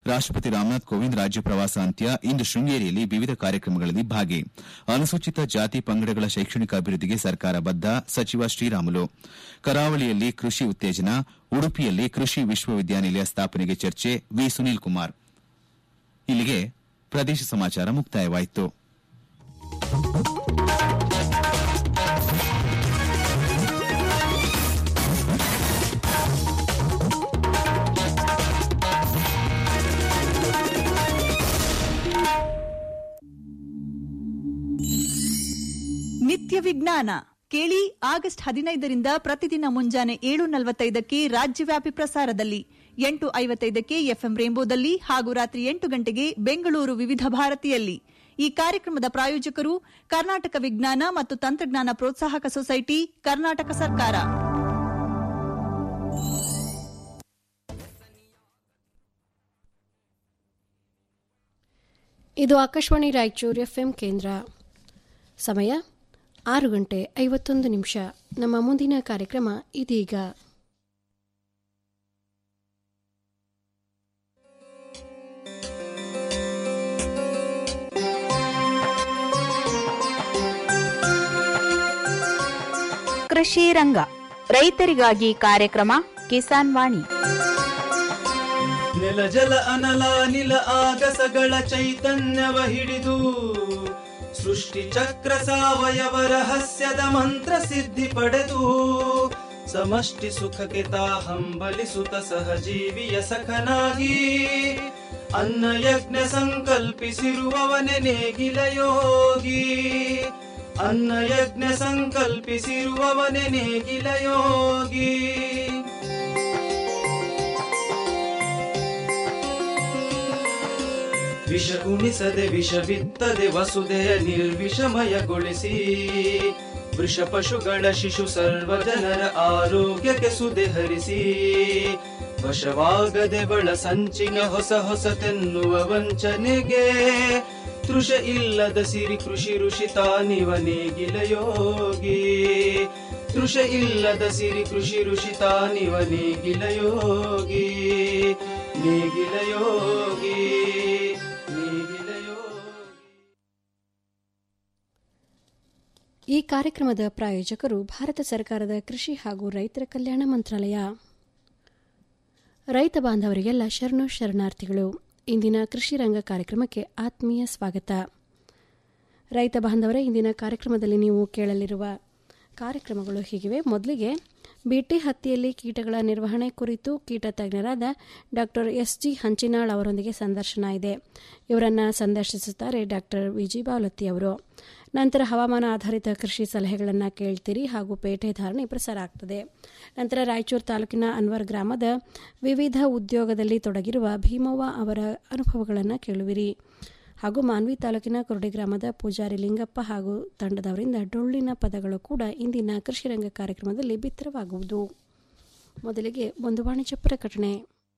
ರಾಷ್ಟಪತಿ ರಾಮನಾಥ್ ಕೋವಿಂದ್ ರಾಜ್ಯ ಪ್ರವಾಸ ಅಂತ್ಯ ಇಂದು ಶೃಂಗೇರಿಯಲ್ಲಿ ವಿವಿಧ ಕಾರ್ಯಕ್ರಮಗಳಲ್ಲಿ ಭಾಗಿ ಅನುಸೂಚಿತ ಜಾತಿ ಪಂಗಡಗಳ ಶೈಕ್ಷಣಿಕ ಅಭಿವೃದ್ಧಿಗೆ ಸರ್ಕಾರ ಬದ್ದ ಸಚಿವ ಶ್ರೀರಾಮುಲು ಕರಾವಳಿಯಲ್ಲಿ ಕೃಷಿ ಉತ್ತೇಜನ ಉಡುಪಿಯಲ್ಲಿ ಕೃಷಿ ವಿಶ್ವವಿದ್ಯಾನಿಲಯ ಸ್ಥಾಪನೆಗೆ ಚರ್ಚೆ ವಿ ಸುನೀಲ್ ಕುಮಾರ್ ಇಲ್ಲಿಗೆ ಪ್ರದೇಶ ಸಮಾಚಾರ ಮುಕ್ತಾಯವಾಯಿತು ನಿತ್ಯ ವಿಜ್ಞಾನ ಕೇಳಿ ಆಗಸ್ಟ್ ಹದಿನೈದರಿಂದ ಪ್ರತಿದಿನ ಮುಂಜಾನೆ ಏಳು ನಲವತ್ತೈದಕ್ಕೆ ರಾಜ್ಯವ್ಯಾಪಿ ಪ್ರಸಾರದಲ್ಲಿ ಎಂಟು ಐವತ್ತೈದಕ್ಕೆ ಎಫ್ಎಂ ರೇಂಬೋದಲ್ಲಿ ಹಾಗೂ ರಾತ್ರಿ ಎಂಟು ಗಂಟೆಗೆ ಬೆಂಗಳೂರು ವಿವಿಧ ಭಾರತಿಯಲ್ಲಿ ಈ ಕಾರ್ಯಕ್ರಮದ ಪ್ರಾಯೋಜಕರು ಕರ್ನಾಟಕ ವಿಜ್ಞಾನ ಮತ್ತು ತಂತ್ರಜ್ಞಾನ ಪ್ರೋತ್ಸಾಹಕ ಸೊಸೈಟಿ ಕರ್ನಾಟಕ ಸರ್ಕಾರ ಇದು ಆಕಾಶವಾಣಿ ರಾಯಚೂರು ಎಫ್ಎಂ ಕೇಂದ್ರ ಸಮಯ ಆರು ಗಂಟೆ ಐವತ್ತೊಂದು ನಿಮಿಷ ನಮ್ಮ ಮುಂದಿನ ಕಾರ್ಯಕ್ರಮ ಇದೀಗ ಕೃಷಿ ರಂಗ ರೈತರಿಗಾಗಿ ಕಾರ್ಯಕ್ರಮ ಕಿಸಾನ್ ವಾಣಿ ನೆಲ ಜಲ ಅನಲ ನಿಲ ಆಗಸಗಳ ಚೈತನ್ಯವ ಹಿಡಿದು ಸೃಷ್ಟಿ ಚಕ್ರ ಸಾವಯವ ರಹಸ್ಯದ ಮಂತ್ರ ಸಿದ್ಧಿ ಪಡೆದು ಸಮಷ್ಟಿ ಸುಖಕ್ಕೆ ತಾ ಹಂಬಲಿಸುತ್ತ ಸಹಜೀವಿಯ ಸಖನಾಗಿ ಅನ್ನ ಯಜ್ಞ ಸಂಕಲ್ಪಿಸಿರುವವನೆ ನೇಗಿಲ ಯೋಗಿ ಅನ್ನ ಯಜ್ಞ ಸಂಕಲ್ಪಿಸಿರುವವನೆ ನೇಗಿಲ ಯೋಗಿ ವಿಷ ಉಣಿಸದೆ ವಿಷ ಬಿತ್ತದೆ ವಸುದೆಯ ನಿರ್ವಿಷಮಯಗೊಳಿಸಿ ವೃಷ ಪಶುಗಳ ಶಿಶು ಸರ್ವ ಜನರ ಆರೋಗ್ಯಕ್ಕೆ ಸುದೆ ಹರಿಸಿ ವಶವಾಗದೆ ಬಳ ಸಂಚಿನ ಹೊಸ ಹೊಸತೆನ್ನುವ ವಂಚನೆಗೆ ತೃಷ ಇಲ್ಲದ ಸಿರಿ ಕೃಷಿ ಋಷಿ ತಾನಿವ ನೇಗಿಲ ಯೋಗಿ ತೃಷ ಇಲ್ಲದ ಸಿರಿ ಕೃಷಿ ಋಷಿ ತಾನಿವ ನೇಗಿಲ ಯೋಗಿ ನೇಗಿಲ ಯೋಗಿ ನೇಗಿಲ ಯೋಗಿ ಈ ಕಾರ್ಯಕ್ರಮದ ಪ್ರಾಯೋಜಕರು ಭಾರತ ಸರ್ಕಾರದ ಕೃಷಿ ಹಾಗೂ ರೈತರ ಕಲ್ಯಾಣ ಮಂತ್ರಾಲಯ ರೈತ ಬಾಂಧವರಿಗೆಲ್ಲ ಶರಣು ಶರಣಾರ್ಥಿಗಳು ಇಂದಿನ ಕೃಷಿ ರಂಗ ಕಾರ್ಯಕ್ರಮಕ್ಕೆ ಆತ್ಮೀಯ ಸ್ವಾಗತ ರೈತ ಬಾಂಧವರೇ ಇಂದಿನ ಕಾರ್ಯಕ್ರಮದಲ್ಲಿ ನೀವು ಕೇಳಲಿರುವ ಕಾರ್ಯಕ್ರಮಗಳು ಹೀಗಿವೆ ಮೊದಲಿಗೆ ಬಿಟಿ ಹತ್ತಿಯಲ್ಲಿ ಕೀಟಗಳ ನಿರ್ವಹಣೆ ಕುರಿತು ಕೀಟ ತಜ್ಞರಾದ ಡಾಕ್ಟರ್ ಎಸ್ ಜಿ ಹಂಚಿನಾಳ್ ಅವರೊಂದಿಗೆ ಸಂದರ್ಶನ ಇದೆ ಇವರನ್ನು ಸಂದರ್ಶಿಸುತ್ತಾರೆ ಡಾಕ್ಟರ್ ವಿಜಿ ಬಾವಲತ್ತಿ ಅವರು ನಂತರ ಹವಾಮಾನ ಆಧಾರಿತ ಕೃಷಿ ಸಲಹೆಗಳನ್ನು ಕೇಳ್ತೀರಿ ಹಾಗೂ ಪೇಟೆ ಧಾರಣೆ ಪ್ರಸಾರ ಆಗ್ತದೆ ನಂತರ ರಾಯಚೂರು ತಾಲೂಕಿನ ಅನ್ವರ್ ಗ್ರಾಮದ ವಿವಿಧ ಉದ್ಯೋಗದಲ್ಲಿ ತೊಡಗಿರುವ ಭೀಮವ್ವ ಅವರ ಅನುಭವಗಳನ್ನು ಕೇಳುವಿರಿ ಹಾಗೂ ಮಾನ್ವಿ ತಾಲೂಕಿನ ಕುರುಡಿ ಗ್ರಾಮದ ಪೂಜಾರಿ ಲಿಂಗಪ್ಪ ಹಾಗೂ ತಂಡದವರಿಂದ ಡೊಳ್ಳಿನ ಪದಗಳು ಕೂಡ ಇಂದಿನ ಕೃಷಿರಂಗ ಕಾರ್ಯಕ್ರಮದಲ್ಲಿ ಬಿತ್ತರವಾಗುವುದು ಮೊದಲಿಗೆ ಒಂದು ವಾಣಿಜ್ಯ ಪ್ರಕಟಣೆ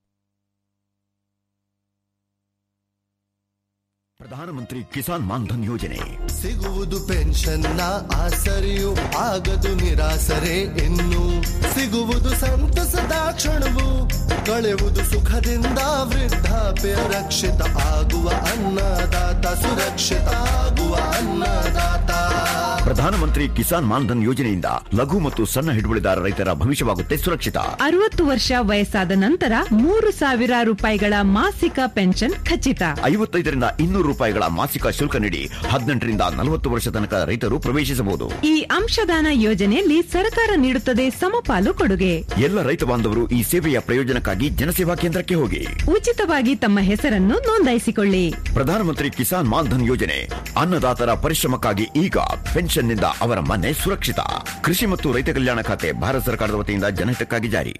ಪ್ರಧಾನಮಂತ್ರಿ ಕಿಸಾನ್ ಮಾನ್ಧನ್ ಯೋಜನೆ ಸಿಗುವುದು ಪೆನ್ಷನ್ನ ಆಸರೆಯು ಆಗದು ನಿರಾಸರೆ ಇನ್ನು ಸಿಗುವುದು ಸಂತಸದ ಕ್ಷಣವು ಕಳೆಯುವುದು ಸುಖದಿಂದ ವೃದ್ಧಾಪ್ಯ ರಕ್ಷಿತ ಆಗುವ ಅನ್ನದಾತ ಸುರಕ್ಷಿತ ಆಗುವ ಅನ್ನದಾತ ಪ್ರಧಾನಮಂತ್ರಿ ಕಿಸಾನ್ ಮಾನ್ಧನ್ ಯೋಜನೆಯಿಂದ ಲಘು ಮತ್ತು ಸಣ್ಣ ಹಿಡುವಳಿದಾರ ರೈತರ ಭವಿಷ್ಯವಾಗುತ್ತೆ ಸುರಕ್ಷಿತ ಅರವತ್ತು ವರ್ಷ ವಯಸ್ಸಾದ ನಂತರ ಮೂರು ಸಾವಿರ ರೂಪಾಯಿಗಳ ಮಾಸಿಕ ಪೆನ್ಷನ್ ಖಚಿತ ಐವತ್ತೈದರಿಂದ ಇನ್ನೂರು ರೂಪಾಯಿಗಳ ಮಾಸಿಕ ಶುಲ್ಕ ನೀಡಿ ಹದಿನೆಂಟರಿಂದ ನಲವತ್ತು ವರ್ಷ ತನಕ ರೈತರು ಪ್ರವೇಶಿಸಬಹುದು ಈ ಅಂಶದಾನ ಯೋಜನೆಯಲ್ಲಿ ಸರ್ಕಾರ ನೀಡುತ್ತದೆ ಸಮಪಾಲು ಕೊಡುಗೆ ಎಲ್ಲ ರೈತ ಬಾಂಧವರು ಈ ಸೇವೆಯ ಪ್ರಯೋಜನಕ್ಕಾಗಿ ಜನಸೇವಾ ಕೇಂದ್ರಕ್ಕೆ ಹೋಗಿ ಉಚಿತವಾಗಿ ತಮ್ಮ ಹೆಸರನ್ನು ನೋಂದಾಯಿಸಿಕೊಳ್ಳಿ ಪ್ರಧಾನಮಂತ್ರಿ ಕಿಸಾನ್ ಮಾನ್ಧನ್ ಯೋಜನೆ ಅನ್ನದಾತರ ಪರಿಶ್ರಮಕ್ಕಾಗಿ ಈಗ ಪೆನ್ಷನ್ನಿಂದ ಅವರ ಮನೆ ಸುರಕ್ಷಿತ ಕೃಷಿ ಮತ್ತು ರೈತ ಕಲ್ಯಾಣ ಖಾತೆ ಭಾರತ ಸರ್ಕಾರದ ವತಿಯಿಂದ ಜನಹಿತಕ್ಕಾಗಿ ಜಾರಿ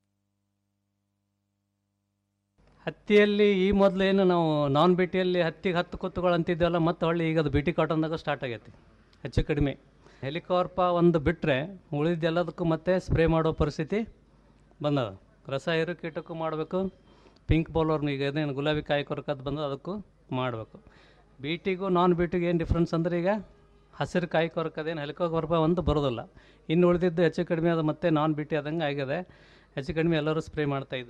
ಹತ್ತಿಯಲ್ಲಿ ಈ ಮೊದಲು ಏನು ನಾವು ನಾನ್ ಬಿಟಿಯಲ್ಲಿ ಹತ್ತಿಗೆ ಹತ್ತು ಕೊತ್ತುಗಳು ಅಂತಿದ್ದೇವಲ್ಲ ಮತ್ತು ಹೊಳ್ಳಿ ಈಗ ಅದು ಬಿಟಿ ಕಾಟನ್ದಾಗ ಸ್ಟಾರ್ಟ್ ಆಗೈತಿ ಹೆಚ್ಚು ಕಡಿಮೆ ಹೆಲಿಕಾರ್ಪ ಒಂದು ಬಿಟ್ಟರೆ ಉಳಿದೆಲ್ಲದಕ್ಕೂ ಮತ್ತೆ ಸ್ಪ್ರೇ ಮಾಡೋ ಪರಿಸ್ಥಿತಿ ಬಂದದ ರಸ ಏರು ಕೀಟಕ್ಕೂ ಮಾಡಬೇಕು ಪಿಂಕ್ ಬೌಲರ್ನು ಈಗ ಇದೇನು ಗುಲಾಬಿ ಕಾಯಿ ಕೊರಕದ್ದು ಬಂದದ ಅದಕ್ಕೂ ಮಾಡಬೇಕು ಬೀಟಿಗೂ ನಾನ್ ಬೀಟಿಗೂ ಏನು ಡಿಫ್ರೆನ್ಸ್ ಅಂದ್ರೆ ಈಗ ಹಸಿರು ಕಾಯಿ ಕೊರಕದೇನು ಹೆಲಿಕಾರ್ಪ ಒಂದು ಬರೋದಿಲ್ಲ ಇನ್ನು ಉಳಿದಿದ್ದು ಹೆಚ್ಚು ಕಡಿಮೆ ಅದು ಮತ್ತೆ ನಾನ್ ಬೀಟಿ ಆದಂಗೆ ಆಗಿದೆ ಹೆಚ್ಚು ಕಡಿಮೆ ಎಲ್ಲರೂ ಸ್ಪ್ರೇ ಮಾಡ್ತಾ ಇದ್ದೀರಿ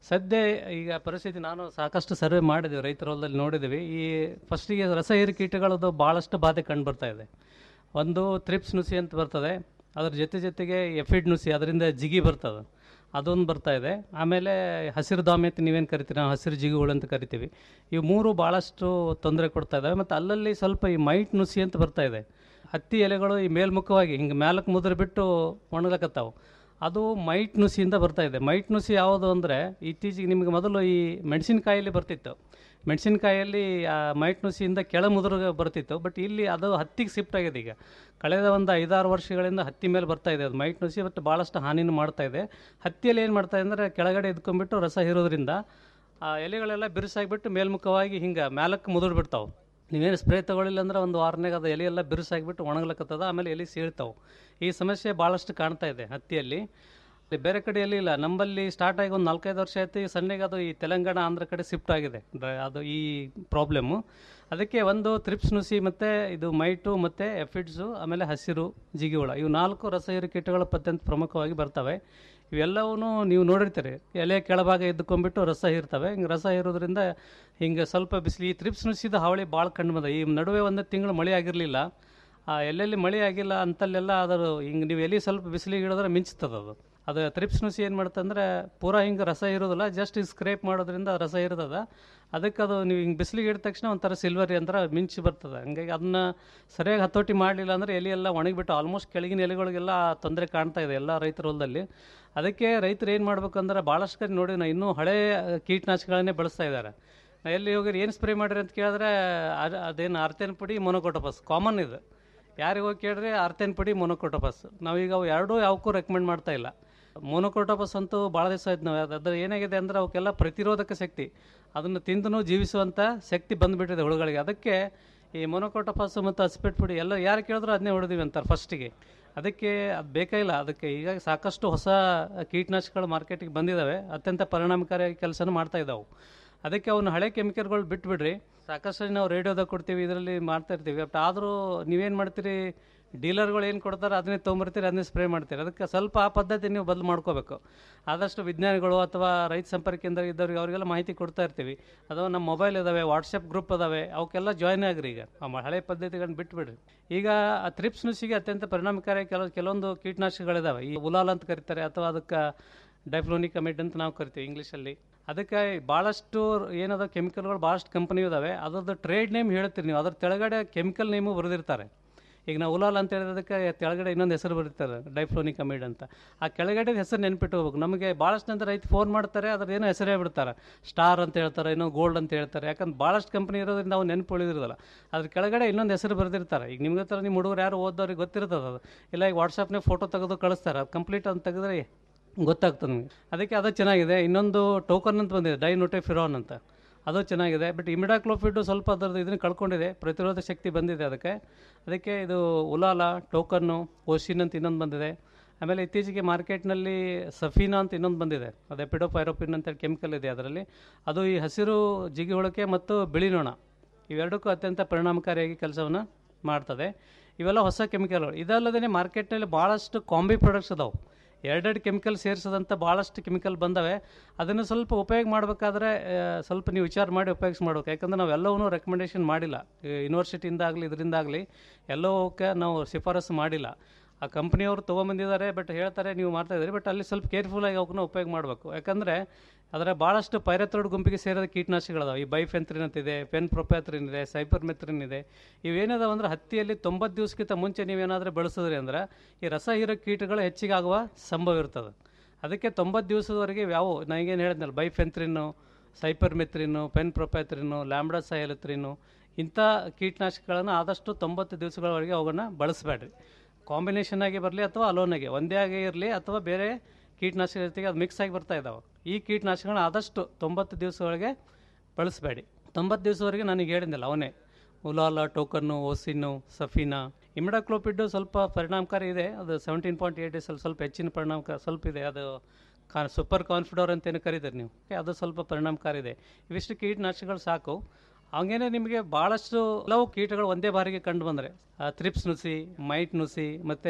ಸದ್ಯ ಈಗ ಪರಿಸ್ಥಿತಿ ನಾನು ಸಾಕಷ್ಟು ಸರ್ವೆ ಮಾಡಿದ್ದೀವಿ ರೈತರ ಹೊಲದಲ್ಲಿ ನೋಡಿದ್ದೀವಿ ಈ ಫಸ್ಟಿಗೆ ರಸ ಹೀರಿ ಕೀಟಗಳದ್ದು ಭಾಳಷ್ಟು ಬಾಧೆ ಕಂಡು ಬರ್ತಾ ಇದೆ ಒಂದು ತ್ರಿಪ್ಸ್ ನುಸಿ ಅಂತ ಬರ್ತದೆ ಅದ್ರ ಜೊತೆ ಜೊತೆಗೆ ಎಫಿಡ್ ನುಸಿ ಅದರಿಂದ ಜಿಗಿ ಬರ್ತದೆ ಅದೊಂದು ಬರ್ತಾ ಇದೆ ಆಮೇಲೆ ಹಸಿರು ದಾಮಿ ಅಂತ ನೀವೇನು ಕರಿತೀರಿ ನಾವು ಹಸಿರು ಜಿಗುಗಳು ಅಂತ ಕರಿತೀವಿ ಇವು ಮೂರು ಭಾಳಷ್ಟು ತೊಂದರೆ ಕೊಡ್ತಾ ಇದ್ದಾವೆ ಮತ್ತು ಅಲ್ಲಲ್ಲಿ ಸ್ವಲ್ಪ ಈ ಮೈಟ್ ನುಸಿ ಅಂತ ಬರ್ತಾ ಇದೆ ಹತ್ತಿ ಎಲೆಗಳು ಈ ಮೇಲ್ಮುಖವಾಗಿ ಹಿಂಗೆ ಮೇಲಕ್ಕೆ ಮುದ್ರೆ ಬಿಟ್ಟು ಒಣಗಕತ್ತಾವು ಅದು ಮೈಟ್ ನುಸಿಯಿಂದ ಬರ್ತಾ ಇದೆ ಮೈಟ್ ನುಸಿ ಯಾವುದು ಅಂದರೆ ಇತ್ತೀಚೆಗೆ ನಿಮಗೆ ಮೊದಲು ಈ ಮೆಣಸಿನಕಾಯಲ್ಲಿ ಬರ್ತಿತ್ತು ಮೆಣಸಿನಕಾಯಲ್ಲಿ ಆ ಮೈಟ್ ನುಸಿಯಿಂದ ಕೆಳ ಮುದುರು ಬರ್ತಿತ್ತು ಬಟ್ ಇಲ್ಲಿ ಅದು ಹತ್ತಿಗೆ ಶಿಫ್ಟ್ ಆಗಿದೆ ಈಗ ಕಳೆದ ಒಂದು ಐದಾರು ವರ್ಷಗಳಿಂದ ಹತ್ತಿ ಮೇಲೆ ಬರ್ತಾ ಇದೆ ಅದು ಮೈಟ್ ನುಸಿ ಬಟ್ ಭಾಳಷ್ಟು ಹಾನಿನೂ ಮಾಡ್ತಾ ಇದೆ ಹತ್ತಿಯಲ್ಲಿ ಏನು ಮಾಡ್ತಾ ಇದೆ ಅಂದರೆ ಕೆಳಗಡೆ ಎದ್ಕೊಂಡ್ಬಿಟ್ಟು ರಸ ಹೀರೋದ್ರಿಂದ ಆ ಎಲೆಗಳೆಲ್ಲ ಬಿರುಸಾಗಿಬಿಟ್ಟು ಮೇಲ್ಮುಖವಾಗಿ ಹಿಂಗೆ ಮೇಲಕ್ಕೆ ಮುದುರು ಬಿಡ್ತಾವೆ ನೀವೇನು ಸ್ಪ್ರೇ ತೊಗೊಳ್ಳಿಲ್ಲ ಅಂದ್ರೆ ಒಂದು ವಾರನಾಗ ಅದು ಎಲೆ ಎಲ್ಲ ಬಿರುಸಾಗಿಬಿಟ್ಟು ಒಣಗ್ಲಕ್ಕತ್ತದ ಆಮೇಲೆ ಎಲೆ ಸೀಳ್ತಾವೆ ಈ ಸಮಸ್ಯೆ ಭಾಳಷ್ಟು ಕಾಣ್ತಾ ಇದೆ ಹತ್ತಿಯಲ್ಲಿ ಇಲ್ಲಿ ಬೇರೆ ಕಡೆಯಲ್ಲಿ ಇಲ್ಲ ನಮ್ಮಲ್ಲಿ ಸ್ಟಾರ್ಟ್ ಆಗಿ ಒಂದು ನಾಲ್ಕೈದು ವರ್ಷ ಆಯ್ತು ಈ ಸಣ್ಣಗೆ ಅದು ಈ ತೆಲಂಗಾಣ ಆಂಧ್ರ ಕಡೆ ಶಿಫ್ಟ್ ಆಗಿದೆ ದ- ಅದು ಈ ಪ್ರಾಬ್ಲಮ್ಮು ಅದಕ್ಕೆ ಒಂದು ತ್ರಿಪ್ಸ್ ನುಸಿ ಮತ್ತು ಇದು ಮೈಟು ಮತ್ತು ಎಫಿಡ್ಸು ಆಮೇಲೆ ಹಸಿರು ಜಿಗಿಹುಳ ಇವು ನಾಲ್ಕು ರಸಹೀರಿ ಕೀಟಗಳು ಅತ್ಯಂತ ಪ್ರಮುಖವಾಗಿ ಬರ್ತವೆ ಇವೆಲ್ಲವೂ ನೀವು ನೋಡಿರ್ತೀರಿ ಎಲೆ ಕೆಳಭಾಗ ಎದ್ದುಕೊಂಡ್ಬಿಟ್ಟು ರಸ ಹೀರ್ತವೆ ಹಿಂಗೆ ರಸ ಹೀರೋದ್ರಿಂದ ಹಿಂಗೆ ಸ್ವಲ್ಪ ಬಿಸಿಲು ಈ ತ್ರಿಪ್ಸ್ ನುಸಿದ ಹಾವಳಿ ಭಾಳ ಕಂಡು ಬಂದ ಈ ನಡುವೆ ಒಂದು ತಿಂಗಳು ಮಳೆ ಆಗಿರಲಿಲ್ಲ ಆ ಎಲ್ಲೆಲ್ಲಿ ಮಳೆ ಆಗಿಲ್ಲ ಅಂತಲ್ಲೆಲ್ಲ ಅದರ ಹಿಂಗೆ ನೀವು ಎಲ್ಲಿ ಸ್ವಲ್ಪ ಬಿಸಿಲಿಗೆ ಹಿಡಿದ್ರೆ ಮಿಂಚ್ತದೆ ಅದು ಅದು ತ್ರಿಪ್ಸ್ ನುಸಿ ಏನು ಮಾಡುತ್ತಂದ್ರೆ ಪೂರಾ ಹಿಂಗೆ ರಸ ಇರೋದಿಲ್ಲ ಜಸ್ಟ್ ಸ್ಕ್ರೇಪ್ ಮಾಡೋದ್ರಿಂದ ರಸ ಇರ್ತದೆ ಅದಕ್ಕೆ ಅದು ನೀವು ಹಿಂಗೆ ಬಿಸಿಲಿಗೆ ಹಿಡಿದ ತಕ್ಷಣ ಒಂಥರ ಸಿಲ್ವರಿ ಅಂದ್ರೆ ಮಿಂಚು ಬರ್ತದೆ ಹಂಗಾಗಿ ಅದನ್ನ ಸರಿಯಾಗಿ ಹತೋಟಿ ಮಾಡಲಿಲ್ಲ ಅಂದರೆ ಎಲೆ ಎಲ್ಲ ಒಣಗಿಬಿಟ್ಟು ಆಲ್ಮೋಸ್ಟ್ ಕೆಳಗಿನ ಎಲೆಗಳಿಗೆಲ್ಲ ತೊಂದರೆ ಕಾಣ್ತಾ ಇದೆ ಎಲ್ಲ ರೈತರ ಹೊಲದಲ್ಲಿ ಅದಕ್ಕೆ ರೈತರು ಏನು ಮಾಡ್ಬೇಕಂದ್ರೆ ಭಾಳಷ್ಟು ಕಡೆ ನೋಡಿ ನಾ ಇನ್ನೂ ಹಳೆ ಕೀಟನಾಶಕಗಳನ್ನೇ ಬಳಸ್ತಾ ಇದ್ದಾರೆ ನಾ ಎಲ್ಲಿ ಹೋಗಿ ಏನು ಸ್ಪ್ರೇ ಮಾಡಿರಿ ಅಂತ ಕೇಳಿದ್ರೆ ಅದ್- ಅದೇನು ಅರ್ತೇನ್ ಪುಡಿ ಮೊನೊಕೊಟೋಪಸ್ ಕಾಮನ್ ಇದು ಯಾರಿಗೆ ಹೋಗಿ ಕೇಳಿದ್ರೆ ಅರ್ತೇನ್ ಪುಡಿ ಮೊನೊಕೊಟೋಪಸ್ ನಾವೀಗ ಅವು ಎರಡೂ ಯಾವಕ್ಕೂ ರೆಕಮೆಂಡ್ ಮಾಡ್ತಾ ಇಲ್ಲ ಮೊನೊಕೊಟೋಪಸ್ ಅಂತೂ ಭಾಳ ದಿವಸ ಆಯ್ತು ನಾವು ಅದು- ಅದು ಏನಾಗಿದೆ ಅಂದರೆ ಅವಕ್ಕೆಲ್ಲ ಪ್ರತಿರೋಧಕ ಶಕ್ತಿ ಅದನ್ನು ತಿಂದು ಜೀವಿಸುವಂಥ ಶಕ್ತಿ ಬಂದುಬಿಟ್ಟಿದೆ ಹುಳುಗಳಿಗೆ ಅದಕ್ಕೆ ಈ ಮೊನೊಕೊಟೋಪಸ್ ಮತ್ತು ಹಸ್ಪೆಟ್ ಪುಡಿ ಎಲ್ಲ ಯಾರು ಕೇಳಿದ್ರು ಅದನ್ನೇ ಹೊಡೆದಿವಿ ಅಂತಾರೆ ಫಸ್ಟಿಗೆ ಅದಕ್ಕೆ ಅದು ಬೇಕೇ ಇಲ್ಲ ಅದಕ್ಕೆ ಈಗ ಸಾಕಷ್ಟು ಹೊಸ ಕೀಟನಾಶಕಗಳು ಮಾರ್ಕೆಟಿಗೆ ಬಂದಿದ್ದಾವೆ ಅತ್ಯಂತ ಪರಿಣಾಮಕಾರಿಯಾಗಿ ಕೆಲಸನೂ ಮಾಡ್ತಾ ಇದ್ದಾವೆ ಅದಕ್ಕೆ ಅವನ್ನ ಹಳೆ ಕೆಮಿಕಲ್ಗಳು ಬಿಟ್ಬಿಡ್ರಿ ಸಾಕಷ್ಟು ನಾವು ರೇಡಿಯೋದಾಗ ಕೊಡ್ತೀವಿ ಇದರಲ್ಲಿ ಮಾಡ್ತಾ ಇರ್ತೀವಿ ಬಟ್ ಆದರೂ ನೀವೇನು ಮಾಡ್ತೀರಿ ಡೀಲರ್ಗಳು ಏನು ಕೊಡ್ತಾರೆ ಅದನ್ನೇ ತೊಗೊಂಬರ್ತೀರಿ ಅದನ್ನೇ ಸ್ಪ್ರೇ ಮಾಡ್ತೀರಿ ಅದಕ್ಕೆ ಸ್ವಲ್ಪ ಆ ಪದ್ಧತಿ ನೀವು ಬದಲು ಮಾಡ್ಕೋಬೇಕು ಆದಷ್ಟು ವಿಜ್ಞಾನಿಗಳು ಅಥವಾ ರೈತ ಸಂಪರ್ಕ ಕೇಂದ್ರ ಇದ್ದವ್ರಿಗೆ ಅವರಿಗೆಲ್ಲ ಮಾಹಿತಿ ಕೊಡ್ತಾ ಇರ್ತೀವಿ ಅಥವಾ ನಮ್ಮ ಮೊಬೈಲ್ ಇದಾವೆ ವಾಟ್ಸಪ್ ಗ್ರೂಪ್ ಅದಾವೆ ಅವಕ್ಕೆಲ್ಲ ಜಾಯ್ನ್ ಆಗ್ರಿ ಈಗ ಆ ಮ- ಹಳೆ ಪದ್ಧತಿಗಳನ್ನ ಬಿಟ್ಬಿಡ್ರಿ ಈಗ ಆ ತ್ರಿಪ್ಸ್ ನುಸಿಗೆ ಅತ್ಯಂತ ಪರಿಣಾಮಕಾರಿ ಕೆಲವು ಕೆಲವೊಂದು ಕೀಟನಾಶಕಗಳಿದಾವೆ ಈ ಉಲಾಲ್ ಅಂತ ಕರೀತಾರೆ ಅಥವಾ ಅದಕ್ಕೆ ಡೈಫ್ಲೋನಿಕ್ ಅಮಿಡ್ ಅಂತ ನಾವು ಕರಿತೀವಿ ಇಂಗ್ಲೀಷಲ್ಲಿ ಅದಕ್ಕೆ ಭಾಳಷ್ಟು ಏನದ ಕೆಮಿಕಲ್ಗಳು ಭಾಳಷ್ಟು ಕಂಪನಿ ಇದಾವೆ ಅದ್ರದ್ದು ಟ್ರೇಡ್ ನೇಮ್ ಹೇಳ್ತೀರಿ ನೀವು ಅದ್ರ ಕೆಳಗಡೆ ಕೆಮಿಕಲ್ ನೇಮು ಬರೆದಿರ್ತಾರೆ ಈಗ ನಾವು ಉಲಾಲ್ ಅಂತ ಹೇಳಿದಕ್ಕೆ ಕೆಳಗಡೆ ಇನ್ನೊಂದು ಹೆಸರು ಬರೀತಾರೆ ಡೈಫ್ಲೋನಿಕ್ ಅಮಿಡ್ ಅಂತ ಆ ಕೆಳಗಡೆ ಹೆಸರು ನೆನ್ಪಿಟ್ಟು ಹೋಗ್ಬೇಕು ನಮಗೆ ಭಾಳಷ್ಟು ನಂತರ ರೈತ ಫೋನ್ ಮಾಡ್ತಾರೆ ಅದ್ರ ಏನೋ ಹೆಸರೇ ಬಿಡ್ತಾರೆ ಸ್ಟಾರ್ ಅಂತ ಹೇಳ್ತಾರೆ ಏನೋ ಗೋಲ್ಡ್ ಅಂತ ಹೇಳ್ತಾರೆ ಯಾಕಂದ್ರೆ ಭಾಳಷ್ಟು ಕಂಪನಿ ಇರೋದ್ರಿಂದ ನಾವು ನೆನಪು ಉಳಿದಿರೋದಿಲ್ಲ ಅದ್ರ ಕೆಳಗಡೆ ಇನ್ನೊಂದು ಹೆಸರು ಬರೆದಿರ್ತಾರೆ ಈಗ ನಿಮ್ಗೆ ಹತ್ರ ನಿಮ್ಮ ಹುಡುಗರು ಯಾರು ಓದೋರಿಗೆ ಗೊತ್ತಿರ್ತದೆ ಅದು ಇಲ್ಲ ಈಗ ವಾಟ್ಸಪ್ನೇ ಫೋಟೋ ತೆಗೆದು ಕಳಿಸ್ತಾರೆ ಅದು ಕಂಪ್ಲೀಟ್ ಅಂತ ತೆಗೆದ್ರೆ ಗೊತ್ತಾಗ್ತದೆ ನಿಮಗೆ ಅದಕ್ಕೆ ಅದು ಚೆನ್ನಾಗಿದೆ ಇನ್ನೊಂದು ಟೋಕನ್ ಅಂತ ಬಂದಿದೆ ಡೈನೋಟೆಫಿರಾನ್ ಅಂತ ಅದು ಚೆನ್ನಾಗಿದೆ ಬಟ್ ಇಮಿಡಾಕ್ಲೋಫಿಡ್ ಸ್ವಲ್ಪ ಅದರದ್ದು ಇದನ್ನು ಕಳ್ಕೊಂಡಿದೆ ಪ್ರತಿರೋಧ ಶಕ್ತಿ ಬಂದಿದೆ ಅದಕ್ಕೆ ಅದಕ್ಕೆ ಇದು ಉಲಾಲ ಟೋಕನ್ನು ಓಶಿನ್ ಅಂತ ಇನ್ನೊಂದು ಬಂದಿದೆ ಆಮೇಲೆ ಇತ್ತೀಚೆಗೆ ಮಾರ್ಕೆಟ್ನಲ್ಲಿ ಸಫೀನಾ ಅಂತ ಇನ್ನೊಂದು ಬಂದಿದೆ ಅದು ಎಪಿಡೋಪೈರೋಪಿನ್ ಅಂತ ಕೆಮಿಕಲ್ ಇದೆ ಅದರಲ್ಲಿ ಅದು ಈ ಹಸಿರು ಜಿಗಿ ಹುಳಕ್ಕೆ ಮತ್ತು ಬಿಳಿ ನೊಣ ಇವೆರಡಕ್ಕೂ ಅತ್ಯಂತ ಪರಿಣಾಮಕಾರಿಯಾಗಿ ಕೆಲಸವನ್ನು ಮಾಡ್ತದೆ ಇವೆಲ್ಲ ಹೊಸ ಕೆಮಿಕಲ್ಗಳು ಇದಲ್ಲದೇ ಮಾರ್ಕೆಟ್ನಲ್ಲಿ ಭಾಳಷ್ಟು ಕಾಂಬಿ ಪ್ರಾಡಕ್ಟ್ಸ್ ಅದಾವೆ ಎರಡೆರಡು ಕೆಮಿಕಲ್ ಸೇರಿಸೋದಂಥ ಭಾಳಷ್ಟು ಕೆಮಿಕಲ್ ಬಂದವೆ ಅದನ್ನು ಸ್ವಲ್ಪ ಉಪಯೋಗ ಮಾಡಬೇಕಾದ್ರೆ ಸ್ವಲ್ಪ ನೀವು ವಿಚಾರ ಮಾಡಿ ಉಪಯೋಗಿಸಿ ಮಾಡ್ಬೇಕು ಯಾಕಂದ್ರೆ ನಾವೆಲ್ಲವನ್ನೂ ರೆಕಮೆಂಡೇಷನ್ ಮಾಡಿಲ್ಲ ಯೂನಿವರ್ಸಿಟಿಯಿಂದ ಆಗಲಿ ಇದರಿಂದ ಆಗಲಿ ಎಲ್ಲವಕ್ಕೆ ನಾವು ಶಿಫಾರಸು ಮಾಡಿಲ್ಲ ಆ ಕಂಪ್ನಿಯವರು ತೊಗೊಂಬಂದಿದ್ದಾರೆ ಬಟ್ ಹೇಳ್ತಾರೆ ನೀವು ಮಾಡ್ತಾ ಇದ್ದೀರಿ ಬಟ್ ಅಲ್ಲಿ ಸ್ವಲ್ಪ ಕೇರ್ಫುಲ್ಲಾಗಿ ಅವಕ್ಕನ್ನ ಉಪಯೋಗ ಮಾಡಬೇಕು ಯಾಕಂದರೆ ಅದರ ಭಾಳಷ್ಟು ಪೈರತ್ರೋಡ್ ಗುಂಪಿಗೆ ಸೇರಿದ ಕೀಟನಾಶಕಗಳದಾವೆ ಈ ಬೈಫೆಂತ್ರಿನ್ ಅಂತಿದೆ ಪೆನ್ ಪ್ರೊಪ್ಯಾತ್ರಿನ್ ಇದೆ ಸೈಪರ್ ಮೆತ್ರಿನ್ ಇದೆ ಇವೇನದಾವ ಅಂದ್ರೆ ಹತ್ತಿಯಲ್ಲಿ ತೊಂಬತ್ತು ದಿವಸಕ್ಕಿಂತ ಮುಂಚೆ ನೀವೇನಾದರೂ ಬಳಸಿದ್ರಿ ಅಂದ್ರೆ ಈ ರಸ ಹೀರೋ ಕೀಟಗಳು ಹೆಚ್ಚಿಗೆ ಆಗುವ ಸಂಭವ ಇರ್ತದೆ ಅದಕ್ಕೆ ತೊಂಬತ್ತು ದಿವಸದವರೆಗೆ ಯಾವ ನನಗೇನು ಹೇಳಿದ್ನಲ್ಲ ಬೈಫೆಂತ್ರಿನ್ನು ಸೈಪರ್ ಮೆತ್ರಿನ್ನು ಪೆನ್ ಪ್ರೊಪ್ಯಾತ್ರಿನ್ನು ಲ್ಯಾಂಬ್ಡಾ ಸೈಲತ್ರಿನ್ನು ಇಂಥ ಕೀಟನಾಶಕಗಳನ್ನು ಆದಷ್ಟು ತೊಂಬತ್ತು ದಿವಸಗಳವರೆಗೆ ಅವುಗಳನ್ನ ಬಳಸಬೇಡ್ರಿ ಕಾಂಬಿನೇಷನ್ ಆಗಿ ಬರಲಿ ಅಥವಾ ಅಲೋನಾಗಿ ಒಂದೇ ಆಗಿ ಇರಲಿ ಅಥವಾ ಬೇರೆ ಕೀಟನಾಶಕ ಜೊತೆಗೆ ಅದು ಮಿಕ್ಸ್ ಆಗಿ ಬರ್ತಾ ಇದ್ದಾವೆ ಈ ಕೀಟನಾಶಕಗಳನ್ನ ಆದಷ್ಟು ತೊಂಬತ್ತು ದಿವಸದೊಳಗೆ ಬಳಸಬೇಡಿ ತೊಂಬತ್ತು ದಿವಸವರೆಗೆ ನನಗೆ ಹೇಳಿದ್ನಲ್ಲ ಅವನೇ ಉಲಾಲ ಟೋಕನ್ನು ಓಸಿನ್ನು ಸಫೀನಾ ಇಮಿಡಾಕ್ಲೋಪಿಡ್ ಸ್ವಲ್ಪ ಪರಿಣಾಮಕಾರಿ ಇದೆ ಅದು ಸೆವೆಂಟೀನ್ ಪಾಯಿಂಟ್ ಏಯ್ಟ್ ಅಲ್ಲಿ ಸ್ವಲ್ಪ ಹೆಚ್ಚಿನ ಪರಿಣಾಮಕಾರ ಸ್ವಲ್ಪ ಇದೆ ಅದು ಕಾ ಸೂಪರ್ ಕಾನ್ಫಿಡೋರ್ ಅಂತೇನು ಕರೀತಾರೆ ನೀವು Okay, ಅದು ಸ್ವಲ್ಪ ಪರಿಣಾಮಕಾರಿ ಇದೆ ಇವಿಷ್ಟು ಕೀಟನಾಶಕಗಳು ಸಾಕು ಹಂಗೇನೆ ನಿಮಗೆ ಭಾಳಷ್ಟು ಹಲವು ಕೀಟಗಳು ಒಂದೇ ಬಾರಿಗೆ ಕಂಡು ಬಂದರೆ ತ್ರಿಪ್ಸ್ ನುಸಿ ಮೈಟ್ ನುಸಿ ಮತ್ತು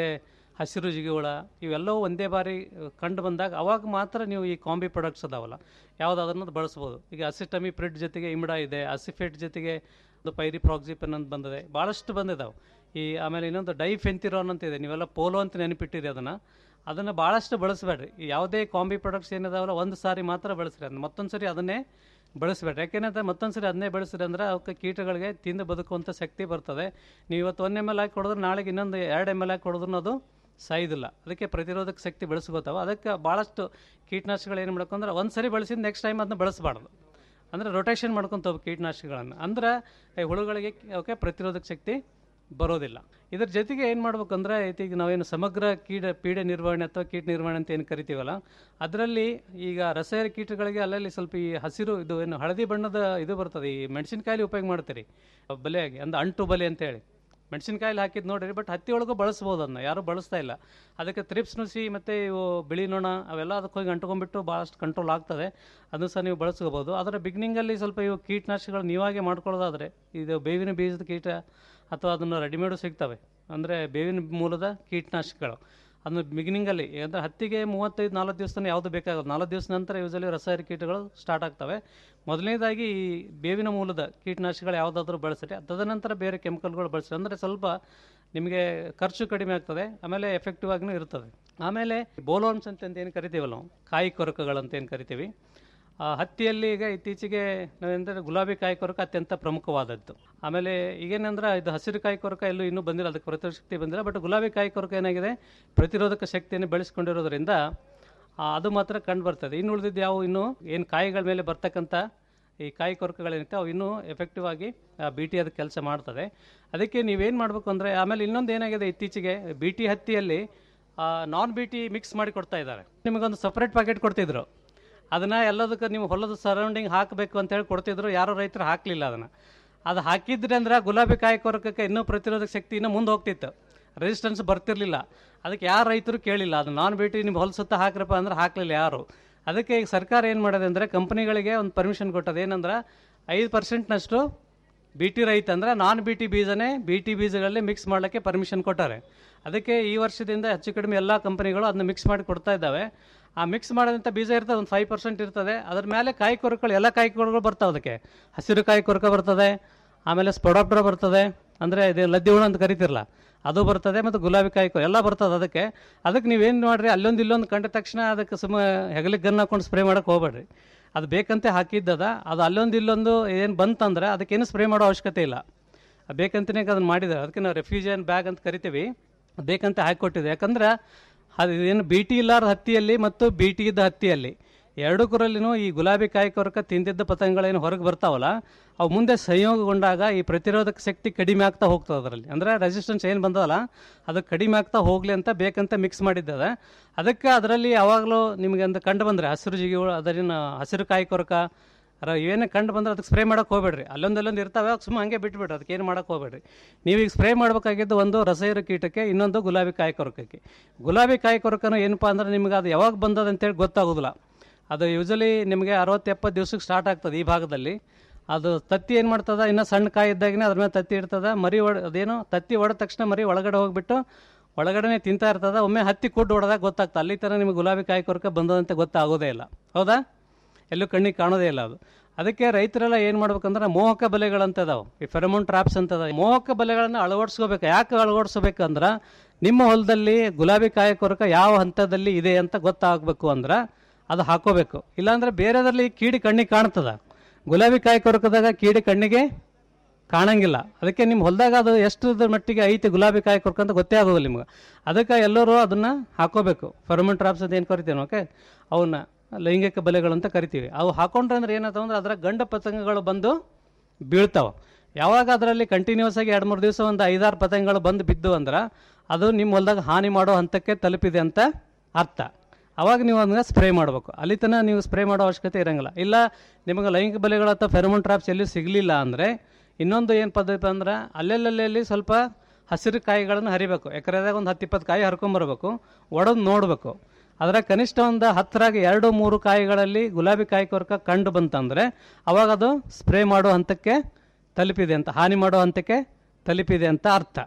ಹಸಿರು ಜಿಗಿಹುಳ ಇವೆಲ್ಲವೂ ಒಂದೇ ಬಾರಿ ಕಂಡು ಬಂದಾಗ ಅವಾಗ ಮಾತ್ರ ನೀವು ಈ ಕಾಂಬಿ ಪ್ರಾಡಕ್ಟ್ಸ್ ಅದಾವಲ್ಲ ಯಾವುದಾದ್ರೂ ಬಳಸ್ಬೋದು ಈಗ ಅಸಿಟಮಿ ಪ್ರಿಡ್ ಜೊತೆಗೆ ಇಮಿಡಾ ಇದೆ ಅಸಿಫೇಟ್ ಜೊತೆಗೆ ಒಂದು ಪೈರಿ ಪ್ರಾಕ್ಸಿಪನ್ ಅಂತ ಬಂದಿದೆ ಭಾಳಷ್ಟು ಬಂದಿದ್ದಾವೆ ಈ ಆಮೇಲೆ ಇನ್ನೊಂದು ಡೈಫೆಂತಿರೋನ್ ಅಂತ ಇದೆ ನೀವೆಲ್ಲ ಪೋಲೋ ಅಂತ ನೆನಪಿಟ್ಟಿರಿ ಅದನ್ನು ಅದನ್ನು ಭಾಳಷ್ಟು ಬಳಸಬೇಡ್ರಿ ಈ ಯಾವುದೇ ಕಾಂಬಿ ಪ್ರಾಡಕ್ಟ್ಸ್ ಏನಿದಾವಲ್ಲ ಒಂದು ಸಾರಿ ಮಾತ್ರ ಬಳಸ್ರಿ ಅದನ್ನ ಮತ್ತೊಂದು ಸರಿ ಅದನ್ನೇ ಬಳಸಬೇಡ್ರಿ ಯಾಕೆಂದ್ರೆ ಮತ್ತೊಂದು ಸರಿ ಅದನ್ನೇ ಬಳಸಿರಿ ಅಂದ್ರೆ ಅವಕ್ಕೆ ಕೀಟಗಳಿಗೆ ತಿಂದು ಬದುಕುವಂಥ ಶಕ್ತಿ ಬರ್ತದೆ ನೀವು ಇವತ್ತು ಒಂದು ಎಮ್ ಎಲ್ ಹಾಕಿ ಕೊಡಿದ್ರೆ ನಾಳೆಗೆ ಇನ್ನೊಂದು ಎರಡು ಎಮ್ ಎಲ್ ಹಾಕಿ ಕೊಡಿದ್ರು ಅದು ಸಾಯೋದಿಲ್ಲ ಅದಕ್ಕೆ ಪ್ರತಿರೋಧಕ ಶಕ್ತಿ ಬೆಳೆಸ್ಕೋತಾವೆ ಅದಕ್ಕೆ ಭಾಳಷ್ಟು ಕೀಟನಾಶಕಗಳು ಏನು ಮಾಡ್ಬೇಕು ಅಂದ್ರೆ ಒಂದು ಸರಿ ಬಳಸಿದ ನೆಕ್ಸ್ಟ್ ಟೈಮ್ ಅದನ್ನ ಬಳಸಬಾರ್ದು ಅಂದರೆ ರೊಟೇಷನ್ ಮಾಡ್ಕೊಂತ ಹೋಗ್ಬೇಕು ಕೀಟನಾಶಕಗಳನ್ನು ಅಂದ್ರೆ ಈ ಹುಳುಗಳಿಗೆ ಅವಕ್ಕೆ ಪ್ರತಿರೋಧಕ ಶಕ್ತಿ ಬರೋದಿಲ್ಲ ಇದ್ರ ಜೊತೆಗೆ ಏನು ಮಾಡ್ಬೇಕಂದ್ರೆ ಈಗ ನಾವೇನು ಸಮಗ್ರ ಕೀಟ ಪೀಡೆ ನಿರ್ವಹಣೆ ಅಥವಾ ಕೀಟ ನಿರ್ವಹಣೆ ಅಂತ ಏನು ಕರಿತೀವಲ್ಲ ಅದರಲ್ಲಿ ಈಗ ರಸಾಯನ ಕೀಟಗಳಿಗೆ ಅಲ್ಲಲ್ಲಿ ಸ್ವಲ್ಪ ಈ ಹಸಿರು ಇದು ಏನು ಹಳದಿ ಬಣ್ಣದ ಇದು ಬರ್ತದೆ ಈ ಮೆಣಸಿನಕಾಯಿ ಉಪಯೋಗ ಮಾಡ್ತೀರಿ ಬಲೆಯಾಗಿ ಅಂದ್ರೆ ಅಂಟು ಬಲೆ ಅಂತೇಳಿ ಮೆಣಸಿನಕಾಯಲ್ಲಿ ಹಾಕಿದ್ದು ನೋಡಿರಿ ಬಟ್ ಹತ್ತಿ ಒಳಗೂ ಬಳಸ್ಬೋದು ಅದನ್ನ ಯಾರೂ ಬಳಸ್ತಾ ಇಲ್ಲ ಅದಕ್ಕೆ ತ್ರಿಪ್ಸ್ ನುಸಿ ಮತ್ತು ಇವು ಬಿಳಿ ನೊಣ ಅವೆಲ್ಲ ಅದಕ್ಕೆ ಹೋಗಿ ಅಂಟ್ಕೊಂಡ್ಬಿಟ್ಟು ಭಾಳಷ್ಟು ಕಂಟ್ರೋಲ್ ಆಗ್ತದೆ ಅದನ್ನು ಸಹ ನೀವು ಬಳಸ್ಕೋಬೋದು ಅದರ ಬಿಗಿನಿಂಗಲ್ಲಿ ಸ್ವಲ್ಪ ಇವು ಕೀಟನಾಶಕಗಳು ನೀವಾಗೆ ಮಾಡ್ಕೊಳ್ಳೋದಾದರೆ ಇದು ಬೇವಿನ ಬೀಜದ ಕೀಟ ಅಥವಾ ಅದನ್ನು ರೆಡಿಮೇಡು ಸಿಗ್ತವೆ ಅಂದರೆ ಬೇವಿನ ಮೂಲದ ಕೀಟನಾಶಕಗಳು ಅದನ್ನು ಬಿಗಿನಿಂಗಲ್ಲಿ ಅಂದರೆ ಹತ್ತಿಗೆ ಮೂವತ್ತೈದು ನಾಲ್ಕು ದಿವಸ ತನಕ ಯಾವುದು ಬೇಕಾಗೋದು ನಾಲ್ಕು ದಿವಸ ನಂತರ ಯೂಸಲಿ ರಸಾಯನ ಕೀಟಗಳು ಸ್ಟಾರ್ಟ್ ಆಗ್ತವೆ ಮೊದಲನೇದಾಗಿ ಈ ಬೇವಿನ ಮೂಲದ ಕೀಟನಾಶಕಗಳು ಯಾವುದಾದ್ರೂ ಬಳಸಿರಿ ತದನಂತರ ಬೇರೆ ಕೆಮಿಕಲ್ಗಳು ಬಳಸಿರಿ ಅಂದರೆ ಸ್ವಲ್ಪ ನಿಮಗೆ ಖರ್ಚು ಕಡಿಮೆ ಆಗ್ತದೆ ಆಮೇಲೆ ಎಫೆಕ್ಟಿವ್ ಆಗಿನೂ ಇರ್ತದೆ ಆಮೇಲೆ ಬೋಲೋನ್ಸ್ ಅಂತ ಏನು ಕರಿತೀವಲ್ಲ ನಾವು ಕಾಯಿ ಕೊರಕಗಳಂತ ಏನು ಕರಿತೀವಿ ಆ, ಹತ್ತಿಯಲ್ಲಿ ಈಗ ಇತ್ತೀಚೆಗೆ ನಾವೆಂದರೆ ಗುಲಾಬಿ ಕಾಯಿ ಕೊರಕ ಅತ್ಯಂತ ಪ್ರಮುಖವಾದದ್ದು ಆಮೇಲೆ ಈಗೇನಂದ್ರೆ ಇದು ಹಸಿರು ಕಾಯಿ ಕೊರಕ ಎಲ್ಲೂ ಇನ್ನೂ ಬಂದಿಲ್ಲ ಅದಕ್ಕೆ ಪ್ರತಿರೋಧಕ ಶಕ್ತಿ ಬಂದಿಲ್ಲ ಬಟ್ ಗುಲಾಬಿ ಕಾಯಿ ಕೊರಕ ಏನಾಗಿದೆ ಪ್ರತಿರೋಧಕ ಶಕ್ತಿಯನ್ನು ಬೆಳೆಸ್ಕೊಂಡಿರೋದ್ರಿಂದ ಆ, ಅದು ಮಾತ್ರ ಕಂಡು ಬರ್ತದೆ ಇನ್ನು ಉಳಿದಿದ್ದು ಯಾವ ಇನ್ನು ಏನು ಕಾಯಿಗಳ ಮೇಲೆ ಬರ್ತಕ್ಕಂಥ ಈ ಕಾಯಿ ಕೊರಕಗಳೇನಿರುತ್ತೆ ಅವು ಇನ್ನೂ ಎಫೆಕ್ಟಿವ್ ಆಗಿ ಬಿ ಟಿ ಅದು ಕೆಲಸ ಮಾಡ್ತದೆ ಅದಕ್ಕೆ ನೀವೇನು ಮಾಡಬೇಕು ಅಂದರೆ ಆಮೇಲೆ ಇನ್ನೊಂದು ಏನಾಗಿದೆ ಇತ್ತೀಚೆಗೆ ಬಿ ಟಿ ಹತ್ತಿಯಲ್ಲಿ ನಾನ್ ಬಿ ಟಿ ಮಿಕ್ಸ್ ಮಾಡಿ ಕೊಡ್ತಾ ಇದ್ದಾರೆ ನಿಮಗೊಂದು ಸಪ್ರೇಟ್ ಪ್ಯಾಕೆಟ್ ಕೊಡ್ತಿದ್ರು ಅದನ್ನು ಎಲ್ಲದಕ್ಕೂ ನೀವು ಹೊಲದ ಸರೌಂಡಿಂಗ್ ಹಾಕಬೇಕು ಅಂತ ಹೇಳಿ ಕೊಡ್ತಿದ್ರು ಯಾರೋ ರೈತರು ಹಾಕಲಿಲ್ಲ ಅದನ್ನು ಅದು ಹಾಕಿದ್ರೆ ಅಂದ್ರೆ ಗುಲಾಬಿ ಕಾಯಿ ಕೊರಕಕ್ಕೆ ಇನ್ನೂ ಪ್ರತಿರೋಧಕ ಶಕ್ತಿ ಇನ್ನೂ ಮುಂದೆ ಹೋಗ್ತಿತ್ತು ರೆಸಿಸ್ಟೆನ್ಸ್ ಬರ್ತಿರ್ಲಿಲ್ಲ ಅದಕ್ಕೆ ಯಾರು ರೈತರು ಕೇಳಿಲ್ಲ ಅದು ನಾನ್ ಬೇಟಿ ನಿಮ್ಮ ಹೊಲ ಸುತ್ತ ಹಾಕ್ರಪ್ಪ ಅಂದ್ರೆ ಹಾಕಲಿಲ್ಲ ಯಾರು ಅದಕ್ಕೆ ಈಗ ಸರ್ಕಾರ ಏನು ಮಾಡಿದೆ ಅಂದರೆ ಕಂಪ್ನಿಗಳಿಗೆ ಒಂದು ಪರ್ಮಿಷನ್ ಕೊಟ್ಟது ಏನಂದ್ರೆ ಐದು ಪರ್ಸೆಂಟ್ನಷ್ಟು ಬಿ ಟಿ ರೈತ ಅಂದರೆ ನಾನ್ ಬಿ ಟಿ ಬೀಜನೇ ಬಿ ಟಿ ಬೀಜಗಳಲ್ಲಿ ಮಿಕ್ಸ್ ಮಾಡಲಿಕ್ಕೆ ಪರ್ಮಿಷನ್ ಕೊಟ್ಟಾರೆ ಅದಕ್ಕೆ ಈ ವರ್ಷದಿಂದ ಹೆಚ್ಚು ಕಡಿಮೆ ಎಲ್ಲ ಕಂಪನಿಗಳು ಅದನ್ನ ಮಿಕ್ಸ್ ಮಾಡಿ ಕೊಡ್ತಾ ಇದ್ದಾವೆ ಆ ಮಿಕ್ಸ್ ಮಾಡಿದಂಥ ಬೀಜ ಇರ್ತದೆ ಒಂದು ಫೈವ್ ಪರ್ಸೆಂಟ್ ಇರ್ತದೆ ಅದ್ರ ಮೇಲೆ ಕಾಯಿ ಕೊರಕಗಳು ಎಲ್ಲ ಕಾಯಿ ಕೊರಕಗಳು ಬರ್ತಾವೆ ಅದಕ್ಕೆ ಹಸಿರು ಕಾಯಿ ಕೊರಕ ಬರ್ತದೆ ಆಮೇಲೆ ಸ್ಪೊಡಾಪ್ಟರ್ ಬರ್ತದೆ ಅಂದರೆ ಇದು ಲದ್ದಿ ಹುಳ ಅಂತ ಕರಿತಿರಲ್ಲ ಅದು ಬರ್ತದೆ ಮತ್ತು ಗುಲಾಬಿ ಕಾಯಿ ಕೊರ ಎಲ್ಲ ಬರ್ತದೆ ಅದಕ್ಕೆ ಅದಕ್ಕೆ ನೀವೇನು ಮಾಡಿರಿ ಅಲ್ಲೊಂದು ಇಲ್ಲೊಂದು ಕಂಡ ತಕ್ಷಣ ಅದಕ್ಕೆ ಸುಮ್ಮ ಹೆಗಲಿಗೆ ಗನ್ ಹಾಕೊಂಡು ಸ್ಪ್ರೇ ಮಾಡೋಕೆ ಹೋಗ್ಬೇಡ್ರಿ ಅದು ಬೇಕಂತೆ ಹಾಕಿದ್ದದ ಅದು ಅಲ್ಲೊಂದು ಇಲ್ಲೊಂದು ಏನು ಬಂತಂದ್ರೆ ಅದಕ್ಕೇನು ಸ್ಪ್ರೇ ಮಾಡೋ ಅವಶ್ಯಕತೆ ಇಲ್ಲ ಅದು ಬೇಕಂತನೇ ಅದನ್ನು ಮಾಡಿದ್ದಾರೆ ಅದಕ್ಕೆ ನಾವು ರೆಫ್ಯೂಜನ್ ಬ್ಯಾಗ್ ಅಂತ ಕರಿತೀವಿ ಅದು ಬೇಕಂತ ಹಾಕಿಕೊಟ್ಟಿದೆ ಯಾಕಂದ್ರೆ ಅದು ಏನು ಬಿ ಟಿ ಇಲ್ಲಾರ ಹತ್ತಿಯಲ್ಲಿ ಮತ್ತು ಬಿ ಟಿ ಇದ್ದ ಹತ್ತಿಯಲ್ಲಿ ಎರಡು ಕುರಲ್ಲಿನೂ ಈ ಗುಲಾಬಿ ಕಾಯಿ ಕೊರಕ ತಿಂದಿದ್ದ ಪತಂಗಗಳೇನು ಹೊರಗೆ ಬರ್ತಾವಲ್ಲ ಅವು ಮುಂದೆ ಸಂಯೋಗಗೊಂಡಾಗ ಈ ಪ್ರತಿರೋಧಕ ಶಕ್ತಿ ಕಡಿಮೆ ಆಗ್ತಾ ಹೋಗ್ತದೆ ಅದರಲ್ಲಿ ಅಂದರೆ ರೆಸಿಸ್ಟೆನ್ಸ್ ಏನು ಬಂದದಲ್ಲ ಅದು ಕಡಿಮೆ ಆಗ್ತಾ ಹೋಗಲಿ ಅಂತ ಬೇಕಂತ ಮಿಕ್ಸ್ ಮಾಡಿದ್ದದ ಅದಕ್ಕೆ ಅದರಲ್ಲಿ ಯಾವಾಗಲೂ ನಿಮಗೆ ಅಂತ ಕಂಡು ಬಂದರೆ ಹಸಿರು ಜಿಗಿಗಳು ಅದರಿನ ಹಸಿರು ಕಾಯಿ ಕೊರಕ ಅರ ಏನೇ ಕಂಡು ಬಂದ್ರೆ ಅದಕ್ಕೆ ಸ್ಪ್ರೇ ಮಾಡೋಕೆ ಹೋಗ್ಬೇಡ್ರಿ ಅಲ್ಲೊಂದು ಅಲ್ಲೊಂದು ಇರ್ತಾವೆ ಸುಮ್ಮನೆ ಹಂಗೆ ಬಿಟ್ಬಿಡ್ರಿ ಅದಕ್ಕೆ ಏನು ಮಾಡೋಕೆ ಹೋಗ್ಬೇಡ್ರಿ ನೀವು ಈಗ ಸ್ಪ್ರೇ ಮಾಡಬೇಕಾಗಿದ್ದು ಒಂದು ರಸೈರ ಕೀಟಕ್ಕೆ ಇನ್ನೊಂದು ಗುಲಾಬಿ ಕಾಯಿ ಕೊರಕಕ್ಕೆ ಗುಲಾಬಿ ಕಾಯಿ ಕೊರಕನು ಏನಪ್ಪ ಅಂದ್ರೆ ನಿಮಗೆ ಅದು ಯಾವಾಗ ಬಂದದ ಅಂತೇಳಿ ಗೊತ್ತಾಗೋದಿಲ್ಲ ಅದು ಯೂಸಲಿ ನಿಮಗೆ ಅರವತ್ತು ಎಪ್ಪತ್ತು ದಿವ್ಸಕ್ಕೆ ಸ್ಟಾರ್ಟ್ ಆಗ್ತದೆ ಈ ಭಾಗದಲ್ಲಿ ಅದು ತತ್ತಿ ಏನು ಮಾಡ್ತದ ಇನ್ನೂ ಸಣ್ಣ ಕಾಯಿ ಇದ್ದಾಗಿನೇ ಅದ್ರ ಮೇಲೆ ತತ್ತಿ ಇರ್ತದ ಮರಿ ಒಡ ಅದೇನು ತತ್ತಿ ಹೊಡೆದ ತಕ್ಷಣ ಮರಿ ಒಳಗಡೆ ಹೋಗ್ಬಿಟ್ಟು ಒಳಗಡೆನೆ ತಿಂತಾ ಇರ್ತದ ಒಮ್ಮೆ ಹತ್ತಿ ಕುಡ್ಡು ಹೊಡೆದಾಗ ಗೊತ್ತಾಗ್ತದೆ ಅಲ್ಲಿ ತನಕ ನಿಮಗೆ ಗುಲಾಬಿ ಕಾಯಿ ಕೊರಕ ಬಂದದಂತೆ ಗೊತ್ತಾಗೋದೇ ಇಲ್ಲ ಹೌದಾ ಎಲ್ಲೂ ಕಣ್ಣಿಗೆ ಕಾಣೋದೇ ಇಲ್ಲ ಅದು ಅದಕ್ಕೆ ರೈತರೆಲ್ಲ ಏನು ಮಾಡ್ಬೇಕಂದ್ರೆ ಮೋಹಕ ಬಲೆಗಳಂತ ಅದಾವೆ ಈ ಫೆರಮೋನ್ ಟ್ರಾಪ್ಸ್ ಅಂತ ಅದಾವೆ ಮೋಹಕ ಬಲೆಗಳನ್ನು ಅಳವಡಿಸ್ಕೋಬೇಕು ಯಾಕೆ ಅಳವಡಿಸ್ಬೇಕಂದ್ರೆ ನಿಮ್ಮ ಹೊಲದಲ್ಲಿ ಗುಲಾಬಿ ಕಾಯಿ ಕೊರಕ ಯಾವ ಹಂತದಲ್ಲಿ ಇದೆ ಅಂತ ಗೊತ್ತಾಗಬೇಕು ಅಂದ್ರೆ ಅದು ಹಾಕೋಬೇಕು ಇಲ್ಲಾಂದ್ರೆ ಬೇರೆದ್ರಲ್ಲಿ ಕೀಡಿ ಕಣ್ಣಿಗೆ ಕಾಣ್ತದ ಗುಲಾಬಿ ಕಾಯಿ ಕೊರಕದಾಗ ಕೀಡಿ ಕಣ್ಣಿಗೆ ಕಾಣಂಗಿಲ್ಲ ಅದಕ್ಕೆ ನಿಮ್ಮ ಹೊಲದಾಗ ಅದು ಎಷ್ಟರ ಮಟ್ಟಿಗೆ ಐತಿ ಗುಲಾಬಿ ಕಾಯಿ ಕೊರಕ ಅಂತ ಗೊತ್ತೇ ಆಗೋದಿಲ್ಲ ನಿಮ್ಗೆ ಅದಕ್ಕೆ ಎಲ್ಲರೂ ಅದನ್ನ ಹಾಕೋಬೇಕು ಫರ್ಮನ್ ಟ್ರಾಪ್ಸ್ ಅಂತ ಏನು ಕರಿತೀವಿ ಓಕೆ ಅವನ್ನ ಲೈಂಗಿಕ ಬಲೆಗಳು ಅಂತ ಕರಿತೀವಿ ಅವು ಹಾಕೊಂಡ್ರೆ ಅಂದ್ರೆ ಏನಾಯ್ತು ಅಂದ್ರೆ ಅದರ ಗಂಡ ಪತಂಗಗಳು ಬಂದು ಬೀಳ್ತಾವ ಯಾವಾಗ ಅದರಲ್ಲಿ ಕಂಟಿನ್ಯೂಸ್ ಆಗಿ ಎರಡು ಮೂರು ದಿವಸ ಒಂದು ಐದಾರು ಪತಂಗಗಳು ಬಂದು ಬಿದ್ದು ಅಂದ್ರೆ ಅದು ನಿಮ್ಮ ಹೊಲದಾಗ ಹಾನಿ ಮಾಡೋ ಹಂತಕ್ಕೆ ತಲುಪಿದೆ ಅಂತ ಅರ್ಥ ಅವಾಗ ನೀವು ಅದನ್ನ ಸ್ಪ್ರೇ ಮಾಡಬೇಕು ಅಲ್ಲಿ ತನಕ ನೀವು ಸ್ಪ್ರೇ ಮಾಡೋ ಅವಶ್ಯಕತೆ ಇರಂಗಿಲ್ಲ ಇಲ್ಲ ನಿಮಗೆ ಲೈಂಗಿಕ ಬಲೆಗಳು ಅಥವಾ ಫೆರಮೋನ್ ಟ್ರಾಪ್ಸ್ ಎಲ್ಲಿ ಸಿಗಲಿಲ್ಲ ಅಂದರೆ ಇನ್ನೊಂದು ಏನು ಪದ್ಧತಿ ಅಂದ್ರೆ ಅಲ್ಲೆಲ್ಲಲ್ಲಿ ಸ್ವಲ್ಪ ಹಸಿರು ಕಾಯಿಗಳನ್ನು ಹರಿಬೇಕು ಎಕರೆದಾಗ ಒಂದು ಹತ್ತು ಇಪ್ಪತ್ತು ಕಾಯಿ ಹರ್ಕೊಂಬರ್ಬೇಕು ಒಡೆದು ನೋಡಬೇಕು ಅದರ ಕನಿಷ್ಠ ಒಂದು ಹತ್ತರಾಗ ಎರಡು ಮೂರು ಕಾಯಿಗಳಲ್ಲಿ ಗುಲಾಬಿ ಕಾಯಿ ಕೊರಕ ಕಂಡು ಬಂತಂದರೆ ಅವಾಗ ಅದು ಸ್ಪ್ರೇ ಮಾಡೋ ಹಂತಕ್ಕೆ ತಲುಪಿದೆ ಅಂತ ಹಾನಿ ಮಾಡೋ ಹಂತಕ್ಕೆ ತಲುಪಿದೆ ಅಂತ ಅರ್ಥ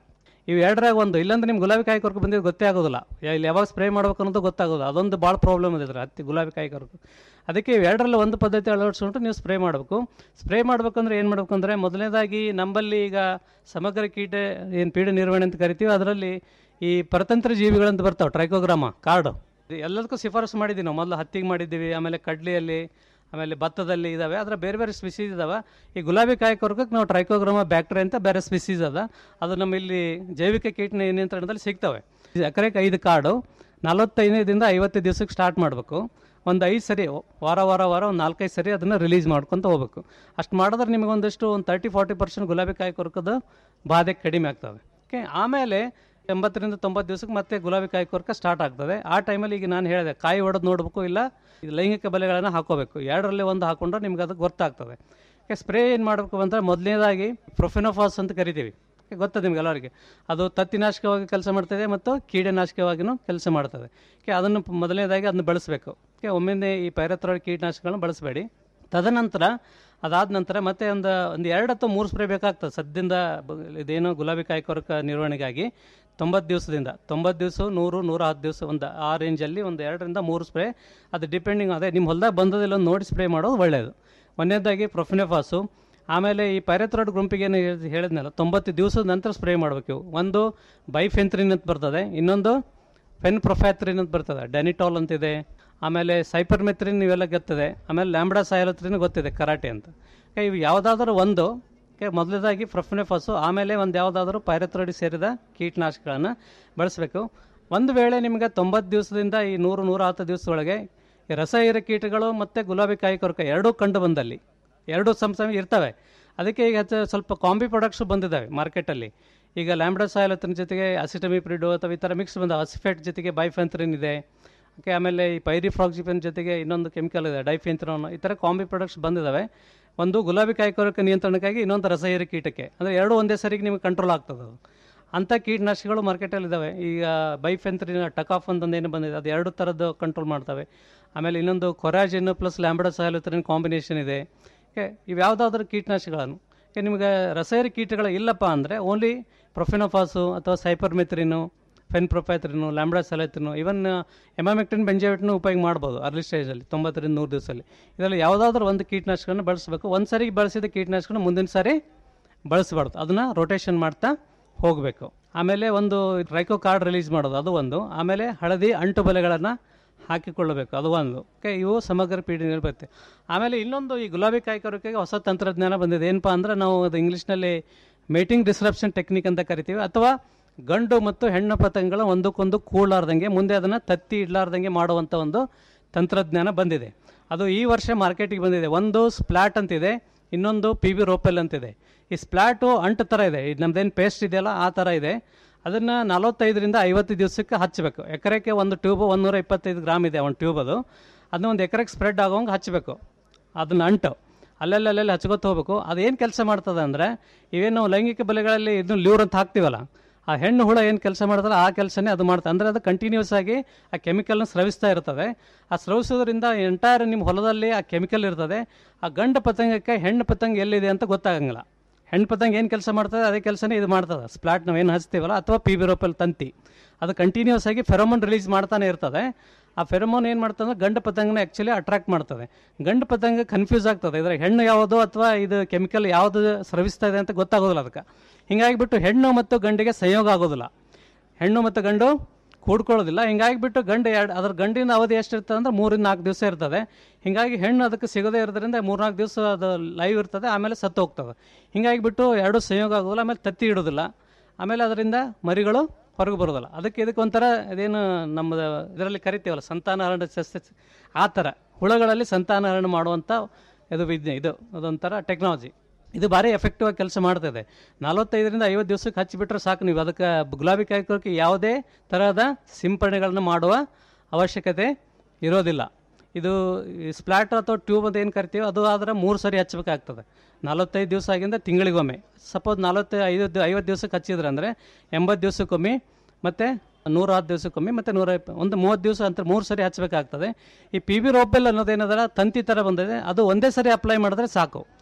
ಇವು ಎರಡರಾಗ ಒಂದು ಇಲ್ಲಾಂದ್ರೆ ನಿಮ್ಗೆ ಗುಲಾಬಿ ಕಾಯಿ ಕೊರಕು ಬಂದಿದ್ದು ಗೊತ್ತೇ ಆಗೋದಿಲ್ಲ ಯಾ- ಇಲ್ಲಿ ಯಾವಾಗ ಸ್ಪ್ರೇ ಮಾಡ್ಬೇಕು ಅನ್ನೋದು ಗೊತ್ತಾಗೋದು ಅದೊಂದು ಭಾಳ ಪ್ರಾಬ್ಲಮ್ ಇದೆ ಇದ್ರ ಹತ್ತಿ ಗುಲಾಬಿ ಕಾಯಿ ಕೊರಕು ಅದಕ್ಕೆ ಇವು ಎರಡರಲ್ಲಿ ಒಂದು ಪದ್ಧತಿ ಅಳವಡಿಸ್ಕೊಂಡು ನೀವು ಸ್ಪ್ರೇ ಮಾಡಬೇಕು ಸ್ಪ್ರೇ ಮಾಡ್ಬೇಕಂದ್ರೆ ಏನು ಮಾಡ್ಬೇಕು ಅಂದರೆ ಮೊದಲನೇದಾಗಿ ನಂಬಲ್ಲಿ ಈಗ ಸಮಗ್ರ ಕೀಟ ಏನು ಪೀಡೆ ನಿರ್ವಹಣೆ ಅಂತ ಕರಿತೀವಿ ಅದರಲ್ಲಿ ಈ ಪರತಂತ್ರ ಜೀವಿಗಳಂತ ಬರ್ತಾವೆ ಟ್ರೈಕೋಗ್ರಾಮ ಕಾರ್ಡು ಇದು ಎಲ್ಲದಕ್ಕೂ ಶಿಫಾರಸು ಮಾಡಿದ್ದೀವಿ ನಾವು ಮೊದಲು ಹತ್ತಿಗೆ ಮಾಡಿದ್ದೀವಿ ಆಮೇಲೆ ಕಡ್ಲಿಯಲ್ಲಿ ಆಮೇಲೆ ಭತ್ತದಲ್ಲಿ ಇದಾವೆ ಅದರ ಬೇರೆ ಬೇರೆ ಸ್ಪೀಸೀಸ್ ಇದಾವೆ ಈ ಗುಲಾಬಿ ಕಾಯಿ ಕೊರಕಕ್ಕೆ ನಾವು ಟ್ರೈಕೋಗ್ರಾಮ ಬ್ಯಾಕ್ಟೀರಿಯಾ ಅಂತ ಬೇರೆ ಸ್ಪೀಸೀಸ್ ಅದ ಅದು ನಮ್ಮ ಇಲ್ಲಿ ಜೈವಿಕ ಕೀಟ ನಿಯಂತ್ರಣದಲ್ಲಿ ಸಿಗ್ತವೆ ಇದು ಎಕರೆಗೆ ಐದು ಕಾರ್ಡು ನಲವತ್ತೈದರಿಂದ ಐವತ್ತು ದಿವಸಕ್ಕೆ ಸ್ಟಾರ್ಟ್ ಮಾಡಬೇಕು ಒಂದು ಐದು ಸರಿ ವಾರ ವಾರ ವಾರ ಒಂದು ನಾಲ್ಕೈದು ಸರಿ ಅದನ್ನು ರಿಲೀಸ್ ಮಾಡ್ಕೊತ ಹೋಗ್ಬೇಕು ಅಷ್ಟು ಮಾಡಿದ್ರೆ ನಿಮಗೆ ಒಂದಷ್ಟು ಒಂದು ತರ್ಟಿ ಫಾರ್ಟಿ ಪರ್ಸೆಂಟ್ ಗುಲಾಬಿ ಕಾಯಿ ಕೊರಕದ ಬಾಧೆ ಕಡಿಮೆ ಆಗ್ತವೆ ಓಕೆ ಆಮೇಲೆ ಎಂಬತ್ತರಿಂದ ತೊಂಬತ್ತು ದಿವಸಕ್ಕೆ ಮತ್ತೆ ಗುಲಾಬಿ ಕಾಯಿ ಕೊರಕ ಸ್ಟಾರ್ಟ್ ಆಗ್ತದೆ ಆ ಟೈಮಲ್ಲಿ ಈಗ ನಾನು ಹೇಳಿದೆ ಕಾಯಿ ಹೊಡೆದು ನೋಡಬೇಕು ಇಲ್ಲ ಇದು ಲೈಂಗಿಕ ಬಲೆಗಳನ್ನು ಹಾಕೋಬೇಕು ಎರಡರಲ್ಲಿ ಒಂದು ಹಾಕೊಂಡ್ರೆ ನಿಮ್ಗೆ ಅದು ಗೊತ್ತಾಗ್ತದೆ ಓಕೆ ಸ್ಪ್ರೇ ಏನು ಮಾಡಬೇಕು ಅಂದರೆ ಮೊದಲನೇದಾಗಿ ಪ್ರೊಫೆನೋಫಾಸ್ ಅಂತ ಕರಿತೀವಿ ಓಕೆ ಗೊತ್ತದೆ ನಿಮ್ಗೆ ಎಲ್ಲರಿಗೆ ಅದು ತತ್ತಿನಾಶಕವಾಗಿ ಕೆಲಸ ಮಾಡ್ತದೆ ಮತ್ತು ಕೀಟನಾಶಕವಾಗಿಯೂ ಕೆಲಸ ಮಾಡ್ತದೆ ಓಕೆ ಅದನ್ನು ಪ- ಮೊದಲನೇದಾಗಿ ಅದನ್ನು ಬಳಸಬೇಕು ಓಕೆ ಒಮ್ಮೆಂದೆ ಈ ಪೈರತ್ರಾಯ್ಡ್ ಕೀಟನಾಶಕಗಳನ್ನ ಬಳಸಬೇಡಿ ತದನಂತರ ಅದಾದ ನಂತರ ಮತ್ತೆ ಒಂದು ಒಂದು ಎರಡು ಅಥವಾ ಮೂರು ಸ್ಪ್ರೇ ಬೇಕಾಗ್ತದೆ ಸದ್ಯದಿಂದ ಬ- ಇದೇನು ಗುಲಾಬಿ ಕಾಯಿ ಕೊರಕ ನಿರ್ವಹಣೆಗಾಗಿ ತೊಂಬತ್ತು ದಿವಸದಿಂದ ತೊಂಬತ್ತು ದಿವಸ ನೂರು ನೂರ ಹತ್ತು ದಿವಸ ಒಂದು ಆ ರೇಂಜಲ್ಲಿ ಒಂದು ಎರಡರಿಂದ ಮೂರು ಸ್ಪ್ರೇ ಅದು ಡಿಪೆಂಡಿಂಗ್ ಅದೇ ನಿಮ್ಮ ಹೊಲದಾಗ ಬಂದದಿಲ್ಲ ಒಂದು ನೋಡಿ ಸ್ಪ್ರೇ ಮಾಡೋದು ಒಳ್ಳೆಯದು ಒಂದನೇದಾಗಿ ಪ್ರೊಫಿನೆಫಾಸು ಆಮೇಲೆ ಈ ಪೈರತ್ರಾಯ್ಡ್ ಗುಂಪಿಗೆ ಏನು ಹೇಳ್- ಹೇಳಿದ್ನಲ್ಲ ತೊಂಬತ್ತು ದಿವಸದ ನಂತರ ಸ್ಪ್ರೇ ಮಾಡಬೇಕು ಇವು. ಒಂದು ಬೈಫೆಂತ್ರಿನ್ ಅಂತ ಬರ್ತದೆ ಇನ್ನೊಂದು ಫೆನ್ ಪ್ರೊಫ್ಯಾತ್ರಿನ್ ಅಂತ ಬರ್ತದೆ ಡೆನಿಟಾಲ್ ಅಂತಿದೆ ಆಮೇಲೆ ಸೈಪರ್ಮೆತ್ರಿನ್ ಇವೆಲ್ಲ ಗೊತ್ತಿದೆ ಆಮೇಲೆ ಲ್ಯಾಂಬ್ಡಾ ಸಾಯಲತ್ರಿನ್ ಗೊತ್ತಿದೆ ಕರಾಟೆ ಅಂತ ಓಕೆ, ಇವು ಯಾವುದಾದ್ರೂ ಒಂದು ಓಕೆ ಮೊದಲನೇದಾಗಿ ಪ್ರೊಫಿನೆಫಾಸು ಆಮೇಲೆ ಒಂದು ಯಾವುದಾದ್ರೂ ಪೈರತ್ರಾಯ್ಡ್ ಸೇರಿದ ಕೀಟನಾಶಕಗಳನ್ನು ಬಳಸಬೇಕು ಒಂದು ವೇಳೆ ನಿಮಗೆ ತೊಂಬತ್ತು ದಿವಸದಿಂದ ಈ ನೂರು ನೂರ ಹತ್ತು ದಿವಸದೊಳಗೆ ಈ ರಸ ಹೀರ ಕೀಟಗಳು ಮತ್ತು ಗುಲಾಬಿ ಕಾಯಿ ಕೊರಕ ಎರಡೂ ಕಂಡು ಬಂದಲ್ಲಿ ಎರಡೂ ಸಮ ಸಮ ಇರ್ತವೆ ಅದಕ್ಕೆ ಈಗ ಹೆಚ್ಚು ಸ್ವಲ್ಪ ಕಾಂಬಿ ಪ್ರಾಡಕ್ಟ್ಸ್ ಬಂದಿದ್ದಾವೆ ಮಾರ್ಕೆಟಲ್ಲಿ ಈಗ ಲ್ಯಾಂಬ್ಡಾ ಸಾಯಲತ್ರಿನ ಜೊತೆಗೆ ಅಸಿಟಮಿಪ್ರಿಡು ಅಥವಾ ಈ ಥರ ಮಿಕ್ಸ್ ಬಂದ ಅಸಿಫೆಟ್ ಜೊತೆಗೆ ಬೈಫೆಂತ್ರಿನ್ ಇದೆ ಓಕೆ ಆಮೇಲೆ ಈ ಪೈರಿಫ್ರಾಕ್ಸಿಫೆನ್ ಜೊತೆಗೆ ಇನ್ನೊಂದು ಕೆಮಿಕಲ್ ಇದೆ ಡೈಫೆಂತ್ರೋನ್ ಈ ಥರ ಕಾಂಬಿ ಪ್ರಾಡಕ್ಟ್ಸ್ ಬಂದಿದ್ದಾವೆ ಒಂದು ಗುಲಾಬಿ ಕಾಯಿ ಕೊರಕ ನಿಯಂತ್ರಣಕ್ಕಾಗಿ ಇನ್ನೊಂದು ರಸಹೀರ ಕೀಟಕ್ಕೆ ಅಂದರೆ ಎರಡು ಒಂದೇ ಸರಿಗೆ ನಿಮಗೆ ಕಂಟ್ರೋಲ್ ಆಗ್ತದೆ ಅದು ಅಂಥ ಕೀಟನಾಶಕಗಳು ಮಾರ್ಕೆಟಲ್ಲಿ ಇದ್ದಾವೆ ಈಗ ಬೈಫೆಂತ್ರಿನ ಟಕಾಫ್ ಅಂತಂದು ಏನು ಬಂದಿದೆ ಅದು ಎರಡು ಥರದ್ದು ಕಂಟ್ರೋಲ್ ಮಾಡ್ತವೆ ಆಮೇಲೆ ಇನ್ನೊಂದು Coragen plus lambda cyhalothrin combination ಇದೆ ಓಕೆ ಇವು ಯಾವುದಾದ್ರೂ ಕೀಟನಾಶಕಗಳನ್ನು ಓಕೆ ನಿಮಗೆ ರಸಾಯನ ಕೀಟಗಳು ಇಲ್ಲಪ್ಪ ಅಂದರೆ ಓನ್ಲಿ ಪ್ರೊಫೆನೋಫಾಸು ಅಥವಾ ಸೈಪರ್ಮೆತ್ರಿನು ಫೆನ್ಪ್ರೊಫೈತ್ರಿನು ಲ್ಯಾಂಬ್ಡಾ ಸೆಲೆತ್ರಿನು ಇವನ್ ಎಮಾಮೆಕ್ಟಿನ್ ಬೆಂಜಾವಿಟ್ನು ಉಪಯೋಗ ಮಾಡ್ಬೋದು ಅರ್ಲಿ ಸ್ಟೇಜಲ್ಲಿ ತೊಂಬತ್ತರಿಂದ ನೂರು ದಿವಸದಲ್ಲಿ ಇದರಲ್ಲಿ ಯಾವುದಾದ್ರೂ ಒಂದು ಕೀಟನಾಶಕನ ಬಳಸಬೇಕು ಒಂದು ಸರಿ ಬಳಸಿದ ಕೀಟನಾಶಕನ ಮುಂದಿನ ಸಾರಿ ಬಳಸಬಾರ್ದು ಅದನ್ನು ರೊಟೇಷನ್ ಮಾಡ್ತಾ ಹೋಗಬೇಕು ಆಮೇಲೆ ಒಂದು ಟ್ರೈಕೋ ಕಾರ್ಡ್ ರಿಲೀಸ್ ಮಾಡೋದು ಅದು ಒಂದು ಆಮೇಲೆ ಹಳದಿ ಅಂಟು ಬಲೆಗಳನ್ನು ಹಾಕಿಕೊಳ್ಳಬೇಕು ಅದು ಒಂದು ಓಕೆ ಇವು ಸಮಗ್ರ ಪೀಳಿಗೆ ಬರುತ್ತೆ ಆಮೇಲೆ ಇನ್ನೊಂದು ಈ ಗುಲಾಬಿ ಕಾಯಿ ಕೊರಕೆಗೆ ಹೊಸ ತಂತ್ರಜ್ಞಾನ ಬಂದಿದೆ ಏನಪ್ಪ ಅಂದರೆ ನಾವು ಅದು ಇಂಗ್ಲೀಷ್ನಲ್ಲಿ ಮೇಟಿಂಗ್ ಡಿಸ್ರಪ್ಷನ್ ಟೆಕ್ನಿಕ್ ಅಂತ ಕರಿತೀವಿ ಅಥವಾ ಗಂಡು ಮತ್ತು ಹೆಣ್ಣು ಪತಂಗಗಳ ಒಂದಕ್ಕೊಂದು ಕೂಡಲಾರ್ದಂಗೆ ಮುಂದೆ ಅದನ್ನು ತತ್ತಿ ಇಡಲಾರ್ದಂಗೆ ಮಾಡುವಂಥ ಒಂದು ತಂತ್ರಜ್ಞಾನ ಬಂದಿದೆ ಅದು ಈ ವರ್ಷ ಮಾರ್ಕೆಟಿಗೆ ಬಂದಿದೆ ಒಂದು ಸ್ಪ್ಲಾಟ್ ಅಂತಿದೆ ಇನ್ನೊಂದು ಪಿ ಬಿ ರೋಪೆಲ್ ಅಂತಿದೆ ಈ ಸ್ಪ್ಲಾಟು ಅಂಟು ಥರ ಇದೆ ಇದು ನಮ್ದೇನು ಪೇಸ್ಟ್ ಇದೆಯಲ್ಲ ಆ ಥರ ಇದೆ ಅದನ್ನು ನಲವತ್ತೈದರಿಂದ ಐವತ್ತು ದಿವಸಕ್ಕೆ ಹಚ್ಚಬೇಕು ಎಕರೆಗೆ ಒಂದು ಟ್ಯೂಬ್ ಒಂದೂರ ಇಪ್ಪತ್ತೈದು ಗ್ರಾಮ್ ಇದೆ ಒಂದು ಟ್ಯೂಬ್ ಅದು ಅದನ್ನ ಒಂದು ಎಕರೆಗೆ ಸ್ಪ್ರೆಡ್ ಆಗೋಂಗೆ ಹಚ್ಚಬೇಕು ಅದನ್ನ ಅಂಟು ಅಲ್ಲೆಲ್ಲ ಅಲ್ಲೆಲ್ಲ ಹಚ್ಕೊತ ಹೋಗ್ಬೇಕು ಅದೇನು ಕೆಲಸ ಮಾಡ್ತದೆ ಅಂದರೆ ಇವೇನು ಲೈಂಗಿಕ ಬಲೆಗಳಲ್ಲಿ ಇದನ್ನು ಲ್ಯೂರ್ ಅಂತ ಹಾಕ್ತೀವಲ್ಲ ಆ ಹೆಣ್ಣು ಹುಳ ಏನು ಕೆಲಸ ಮಾಡ್ತಲ್ಲ ಆ ಕೆಲಸನೇ ಅದು ಮಾಡ್ತದೆ ಅಂದರೆ ಅದು ಕಂಟಿನ್ಯೂಸ್ ಆಗಿ ಆ ಕೆಮಿಕಲ್ನ ಸ್ರವಿಸ್ತಾ ಇರ್ತದೆ ಆ ಸ್ರವಿಸೋದ್ರಿಂದ ಎಂಟೈರ್ ನಿಮ್ಮ ಹೊಲದಲ್ಲಿ ಆ ಕೆಮಿಕಲ್ ಇರ್ತದೆ ಆ ಗಂಡು ಪತಂಗಕ್ಕೆ ಹೆಣ್ಣು ಪತಂಗ ಎಲ್ಲಿದೆ ಅಂತ ಗೊತ್ತಾಗಂಗಿಲ್ಲ ಹೆಣ್ಣು ಪತಂಗ ಏನು ಕೆಲಸ ಮಾಡ್ತದೆ ಅದೇ ಕೆಲಸನೇ ಇದು ಮಾಡ್ತದೆ ಸ್ಪ್ಲಾಟ್ ನಾವು ಏನು ಹಚ್ತೀವಲ್ಲ ಅಥವಾ ಪಿ ಬಿ ರೋಪಲ್ ತಂತಿ ಅದು ಕಂಟಿನ್ಯೂಸ್ ಆಗಿ ಫೆರೋಮೋನ್ ರಿಲೀಸ್ ಮಾಡ್ತಾನೆ ಇರ್ತದೆ ಆ ಫೆರೋಮೋನ್ ಏನು ಮಾಡ್ತದೆ ಗಂಡು ಪತಂಗನ ಆ್ಯಕ್ಚುಲಿ ಅಟ್ರಾಕ್ಟ್ ಮಾಡ್ತದೆ ಗಂಡು ಪತಂಗ ಕನ್ಫ್ಯೂಸ್ ಆಗ್ತದೆ ಇದ್ರ ಹೆಣ್ಣು ಯಾವುದು ಅಥವಾ ಇದು ಕೆಮಿಕಲ್ ಯಾವುದು ಸ್ರವಿಸ್ತಾ ಇದೆ ಅಂತ ಗೊತ್ತಾಗೋದಿಲ್ಲ ಅದಕ್ಕೆ ಹಿಂಗಾಗಿ ಬಿಟ್ಟು ಹೆಣ್ಣು ಮತ್ತು ಗಂಡಿಗೆ ಸಂಯೋಗ ಆಗೋದಿಲ್ಲ ಹೆಣ್ಣು ಮತ್ತು ಗಂಡು ಕೂಡ್ಕೊಳ್ಳೋದಿಲ್ಲ ಹಿಂಗಾಗಿ ಬಿಟ್ಟು ಗಂಡು ಎರಡು ಅದ್ರ ಗಂಡಿನ ಅವಧಿ ಎಷ್ಟು ಇರ್ತದೆ ಅಂದ್ರೆ ಮೂರಿಂದ ನಾಲ್ಕು ದಿವಸ ಇರ್ತದೆ ಹಿಂಗಾಗಿ ಹೆಣ್ಣು ಅದಕ್ಕೆ ಸಿಗದೇ ಇರೋದ್ರಿಂದ ಮೂರ್ನಾಲ್ಕು ದಿವಸ ಅದು ಲೈವ್ ಇರ್ತದೆ ಆಮೇಲೆ ಸತ್ತು ಹೋಗ್ತದೆ ಹಿಂಗಾಗಿ ಬಿಟ್ಟು ಎರಡು ಸಂಯೋಗ ಆಗೋದಿಲ್ಲ ಆಮೇಲೆ ತತ್ತಿ ಇಡೋದಿಲ್ಲ ಆಮೇಲೆ ಅದರಿಂದ ಮರಿಗಳು ಹೊರಗೆ ಬರೋದಿಲ್ಲ ಅದಕ್ಕೆ ಇದಕ್ಕೆ ಒಂಥರ ಇದೇನು ನಮ್ಮ ಇದರಲ್ಲಿ ಕರಿತೀವಲ್ಲ ಸಂತಾನಹರಣ ಸಸ್ಯ ಆ ಥರ ಹುಳಗಳಲ್ಲಿ ಸಂತಾನಹರಣ ಮಾಡುವಂಥ ಇದು ವಿಜ್ಞೆ ಇದು ಅದೊಂಥರ ಟೆಕ್ನಾಲಜಿ ಇದು ಭಾರಿ ಎಫೆಕ್ಟಿವ್ ಆಗಿ ಕೆಲಸ ಮಾಡ್ತದೆ ನಲವತ್ತೈದರಿಂದ ಐವತ್ತು ದಿವಸಕ್ಕೆ ಹಚ್ಚಿಬಿಟ್ರೆ ಸಾಕು ನೀವು ಅದಕ್ಕೆ ಗುಲಾಬಿ ಕಾಯ್ಕೋಕ್ಕೆ ಯಾವುದೇ ತರಹದ ಸಿಂಪಡಣೆಗಳನ್ನು ಮಾಡುವ ಅವಶ್ಯಕತೆ ಇರೋದಿಲ್ಲ ಇದು ಸ್ಪ್ಲಾಟ್ ಅಥವಾ ಟ್ಯೂಬ್ ಅಂತ ಏನು ಕರಿತೀವಿ ಅದು ಆದರೆ ಮೂರು ಸರಿ ಹಚ್ಚಬೇಕಾಗ್ತದೆ ನಲವತ್ತೈದು ದಿವಸ ಆಗಿಂದ ತಿಂಗಳಿಗೊಮ್ಮೆ ಸಪೋಸ್ ನಲವತ್ತೈ ಐದು ಐವತ್ತು ದಿವಸಕ್ಕೆ ಹಚ್ಚಿದ್ರೆ ಅಂದರೆ ಎಂಬತ್ತು ದಿವಸಕ್ಕೊಮ್ಮೆ ಮತ್ತು ನೂರ ಹತ್ತು ದಿವಸಕ್ಕೊಮ್ಮೆ ಮತ್ತು ನೂರ ಇಪ್ಪ ಒಂದು ಮೂವತ್ತು ದಿವಸ ಅಂತ ಮೂರು ಸರಿ ಹಚ್ಚಬೇಕಾಗ್ತದೆ ಈ ಪಿ ಬಿ ರೋಪೆಲ್ ಅನ್ನೋದೇನದಲ್ಲ ತಂತಿ ಥರ ಬಂದಿದೆ ಅದು ಒಂದೇ ಸರಿ ಅಪ್ಲೈ ಮಾಡಿದ್ರೆ ಸಾಕು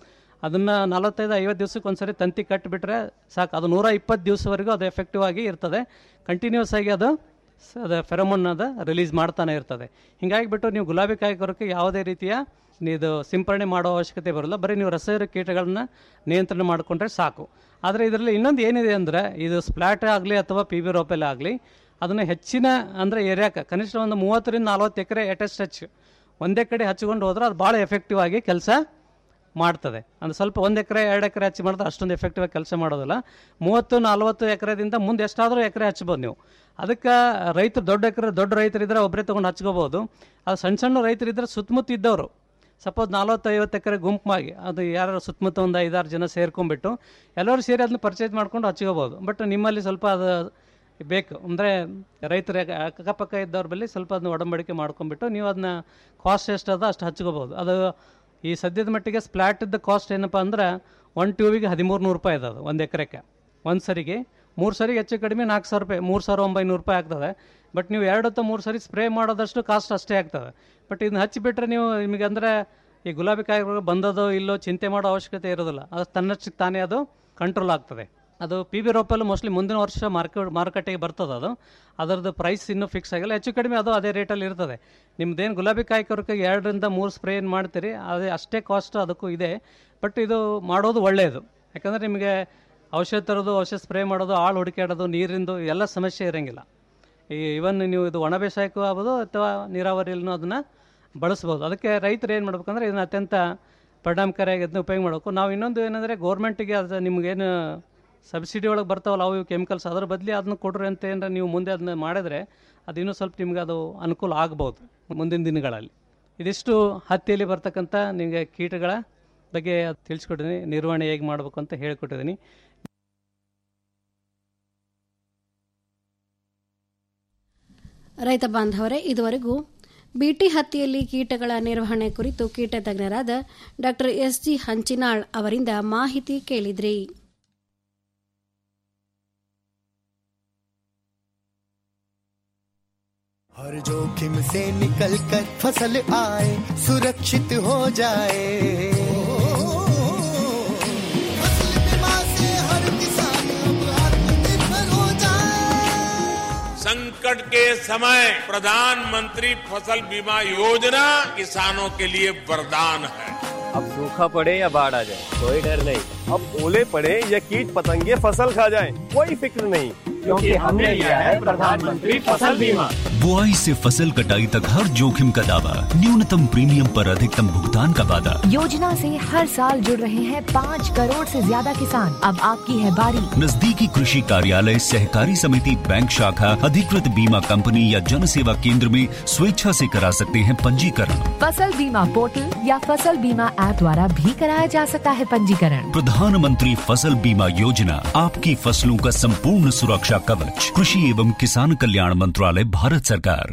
ಅದನ್ನು ನಲವತ್ತೈದು ಐವತ್ತು ದಿವ್ಸಕ್ಕೆ ಒಂದ್ಸರಿ ತಂತಿ ಕಟ್ಟಿಬಿಟ್ರೆ ಸಾಕು ಅದು ನೂರ ಇಪ್ಪತ್ತು ದಿವಸವರೆಗೂ ಅದು ಎಫೆಕ್ಟಿವ್ ಆಗಿ ಇರ್ತದೆ ಕಂಟಿನ್ಯೂಸ್ ಆಗಿ ಅದು ಸ- ಅದು ಫೆರಮೋನ್ ಅದು ರಿಲೀಸ್ ಮಾಡ್ತಾನೆ ಇರ್ತದೆ ಹಿಂಗಾಗಿ ಬಿಟ್ಟು ನೀವು ಗುಲಾಬಿ ಕಾಯಿ ಕೊರಕ್ಕೆ ಯಾವುದೇ ರೀತಿಯ ಇದು ಸಿಂಪರಣೆ ಮಾಡೋ ಅವಶ್ಯಕತೆ ಬರೋಲ್ಲ ಬರೀ ನೀವು ರಸಾಯನ ಕೀಟಗಳನ್ನ ನಿಯಂತ್ರಣ ಮಾಡಿಕೊಂಡ್ರೆ ಸಾಕು ಆದರೆ ಇದರಲ್ಲಿ ಇನ್ನೊಂದು ಏನಿದೆ ಅಂದರೆ ಇದು ಸ್ಪ್ಲಾಟ್ ಆಗಲಿ ಅಥವಾ ಪಿ ಬಿ ರೋಪೆಲ್ ಆಗಲಿ ಅದನ್ನು ಹೆಚ್ಚಿನ ಅಂದರೆ ಏರಿಯಾಕ್ಕೆ ಕನಿಷ್ಠ ಒಂದು ಮೂವತ್ತರಿಂದ ನಲ್ವತ್ತು ಎಕರೆ ಅಟೆಸ್ಟ್ ಹಚ್ ಒಂದೇ ಕಡೆ ಹಚ್ಕೊಂಡು ಹೋದ್ರೆ ಅದು ಭಾಳ ಎಫೆಕ್ಟಿವ್ ಆಗಿ ಕೆಲಸ ಮಾಡ್ತದೆ ಅಂದ್ರೆ ಸ್ವಲ್ಪ ಒಂದು ಎಕರೆ ಎರಡು ಎಕರೆ ಹಚ್ಚಿ ಮಾಡಿದ್ರೆ ಅಷ್ಟೊಂದು ಎಫೆಕ್ಟಿವ್ ಆಗಿ ಕೆಲಸ ಮಾಡೋದಿಲ್ಲ ಮೂವತ್ತು ನಲ್ವತ್ತು ಎಕರೆದಿಂದ ಮುಂದೆ ಎಷ್ಟಾದರೂ ಎಕರೆ ಹಚ್ಬೋದು ನೀವು ಅದಕ್ಕೆ ರೈತರು ದೊಡ್ಡ ಎಕರೆ ದೊಡ್ಡ ರೈತರಿದ್ದರೆ ಒಬ್ಬರೇ ತೊಗೊಂಡು ಹಚ್ಕೋಬೋದು ಅದು ಸಣ್ಣ ಸಣ್ಣ ರೈತರಿದ್ದರೆ ಸುತ್ತಮುತ್ತ ಇದ್ದವರು ಸಪೋಸ್ ನಲ್ವತ್ತು ಐವತ್ತು ಎಕರೆ ಗುಂಪಾಗಿ ಅದು ಯಾರು ಸುತ್ತಮುತ್ತ ಒಂದು ಐದಾರು ಜನ ಸೇರ್ಕೊಂಡ್ಬಿಟ್ಟು ಎಲ್ಲರೂ ಸೇರಿ ಅದನ್ನ ಪರ್ಚೇಸ್ ಮಾಡ್ಕೊಂಡು ಹಚ್ಕೋಬೋದು ಬಟ್ ನಿಮ್ಮಲ್ಲಿ ಸ್ವಲ್ಪ ಅದು ಬೇಕು ಅಂದರೆ ರೈತರ ಅಕ್ಕಪಕ್ಕ ಇದ್ದವ್ರ ಬಳಿ ಸ್ವಲ್ಪ ಅದನ್ನ ಒಡಂಬಡಿಕೆ ಮಾಡ್ಕೊಂಡ್ಬಿಟ್ಟು ನೀವು ಅದನ್ನ ಕಾಸ್ಟ್ ಎಷ್ಟು ಅದ ಅಷ್ಟು ಹಚ್ಕೋಬೋದು ಅದು ಈ ಸದ್ಯದ ಮಟ್ಟಿಗೆ ಸ್ಪ್ಲಾಟಿದ್ದು ಕಾಸ್ಟ್ ಏನಪ್ಪ ಅಂದ್ರೆ ಒನ್ ಟ್ಯೂಬಿಗೆ ಹದಿಮೂರು ನೂರು ರೂಪಾಯಿ ಇದೆ ಅದು ಒಂದು ಎಕರೆಗೆ ಒಂದು ಸರಿಗೆ ಮೂರು ಸರಿಗೆ ಹೆಚ್ಚು ಕಡಿಮೆ ನಾಲ್ಕು ಸಾವಿರ ರೂಪಾಯಿ ಮೂರು ಸಾವಿರ ಒಂಬೈನೂರು ರೂಪಾಯಿ ಆಗ್ತದೆ ಬಟ್ ನೀವು ಎರಡು ಅಥವಾ ಮೂರು ಸರಿ ಸ್ಪ್ರೇ ಮಾಡೋದಷ್ಟು ಕಾಸ್ಟ್ ಅಷ್ಟೇ ಆಗ್ತದೆ ಬಟ್ ಇದನ್ನ ಹಚ್ಚಿಬಿಟ್ರೆ ನೀವು ನಿಮಗೆ ಅಂದರೆ ಈ ಗುಲಾಬಿ ಕಾಯಿಗಳು ಬಂದದೋ ಇಲ್ಲೋ ಚಿಂತೆ ಮಾಡೋ ಅವಶ್ಯಕತೆ ಇರೋದಿಲ್ಲ ಅದು ತನ್ನಷ್ಟಕ್ಕೆ ತಾನೇ ಅದು ಕಂಟ್ರೋಲ್ ಆಗ್ತದೆ ಅದು ಪಿ ಬಿ ರೋಪಲ್ಲಿ ಮೋಸ್ಟ್ಲಿ ಮುಂದಿನ ವರ್ಷ ಮಾರ್ಕೆಟ್ ಮಾರುಕಟ್ಟೆಗೆ ಬರ್ತದೆ ಅದು ಅದರದ್ದು ಪ್ರೈಸ್ ಇನ್ನೂ ಫಿಕ್ಸ್ ಆಗಿಲ್ಲ ಹೆಚ್ಚು ಕಡಿಮೆ ಅದು ಅದೇ ರೇಟಲ್ಲಿ ಇರ್ತದೆ ನಿಮ್ದೇನು ಗುಲಾಬಿ ಕಾಯಿ ಕೊರಕ್ಕೆ ಎರಡರಿಂದ ಮೂರು ಸ್ಪ್ರೇ ಏನು ಮಾಡ್ತೀರಿ ಅದೇ ಅಷ್ಟೇ ಕಾಸ್ಟ್ ಅದಕ್ಕೂ ಇದೆ ಬಟ್ ಇದು ಮಾಡೋದು ಒಳ್ಳೆಯದು ಯಾಕಂದರೆ ನಿಮಗೆ ಔಷಧ ತರೋದು ಔಷಧ ಸ್ಪ್ರೇ ಮಾಡೋದು ಆಳು ಹುಡುಕಾಡೋದು ನೀರಿಂದು ಎಲ್ಲ ಸಮಸ್ಯೆ ಇರೋಂಗಿಲ್ಲ ಈ ಇವನ್ ನೀವು ಇದು ಒಣ ಬೇಸಾಯಕ್ಕೂ ಆಗ್ಬೋದು ಅಥವಾ ನೀರಾವರಿಯಲ್ಲೂ ಅದನ್ನು ಬಳಸ್ಬೋದು ಅದಕ್ಕೆ ರೈತರು ಏನು ಮಾಡ್ಬೇಕಂದ್ರೆ ಇದನ್ನ ಅತ್ಯಂತ ಪರಿಣಾಮಕಾರಿಯಾಗಿ ಅದನ್ನ ಉಪಯೋಗ ಮಾಡಬೇಕು ನಾವು ಇನ್ನೊಂದು ಏನಂದರೆ ಗೌರ್ಮೆಂಟಿಗೆ ಅದು ನಿಮಗೇನು ಸಬ್ಸಿಡಿ ಒಳಗೆ ಬರ್ತಾವಲ್ಲ ಅವು ಕೆಮಿಕಲ್ಸ್ ಅದ್ರ ಬದಲಿ ಅದನ್ನ ಕೊಡ್ರಿ ಅಂತ ಏನಾರ ನೀವು ಮುಂದೆ ಅದನ್ನ ಮಾಡಿದ್ರೆ ಅದು ಇನ್ನೂ ಸ್ವಲ್ಪ ನಿಮ್ಗೆ ಅದು ಅನುಕೂಲ ಆಗ್ಬೋದು ಮುಂದಿನ ದಿನಗಳಲ್ಲಿ ಇದಿಷ್ಟು ಹತ್ತಿಯಲ್ಲಿ ಬರ್ತಕ್ಕಂಥ ನಿಮಗೆ ಕೀಟಗಳ ಬಗ್ಗೆ ತಿಳಿಸ್ಕೊಟ್ಟಿದ್ದೀನಿ ನಿರ್ವಹಣೆ ಹೇಗೆ ಮಾಡಬೇಕು ಅಂತ ಹೇಳಿಕೊಟ್ಟಿದ್ದೀನಿ ರೈತ ಬಾಂಧವರೇ ಇದುವರೆಗೂ ಬಿಟಿ ಹತ್ತಿಯಲ್ಲಿ ಕೀಟಗಳ ನಿರ್ವಹಣೆ ಕುರಿತು ಕೀಟ ತಜ್ಞರಾದ ಡಾಕ್ಟರ್ ಎಸ್ ಜಿ ಹಂಚಿನಾಳ್ ಅವರಿಂದ ಮಾಹಿತಿ ಕೇಳಿದ್ರಿ हर जोखिम से निकल कर फसल आए सुरक्षित हो जाए फसल बीमा से हर किसान अब आत्मनिर्भर हो जाए संकट के समय प्रधानमंत्री फसल बीमा योजना किसानों के लिए वरदान है अब सूखा पड़े या बाढ़ आ जाए कोई डर नहीं अब ओले पड़े या कीट पतंगे फसल खा जाए कोई फिक्र नहीं क्योंकि हमने लिया है प्रधानमंत्री फसल बीमा बुआई से फसल कटाई तक हर जोखिम का दावा न्यूनतम प्रीमियम पर अधिकतम भुगतान का वादा योजना से हर साल जुड़ रहे हैं पाँच करोड़ से ज्यादा किसान अब आपकी है बारी नजदीकी कृषि कार्यालय सहकारी समिति बैंक शाखा अधिकृत बीमा कंपनी या जन सेवा केंद्र में स्वेच्छा से करा सकते हैं पंजीकरण फसल बीमा पोर्टल या फसल बीमा ऐप द्वारा भी कराया जा सकता है पंजीकरण प्रधानमंत्री फसल बीमा योजना आपकी फसलों का संपूर्ण सुरक्षा कवच कृषि एवं किसान कल्याण मंत्रालय भारत सरकार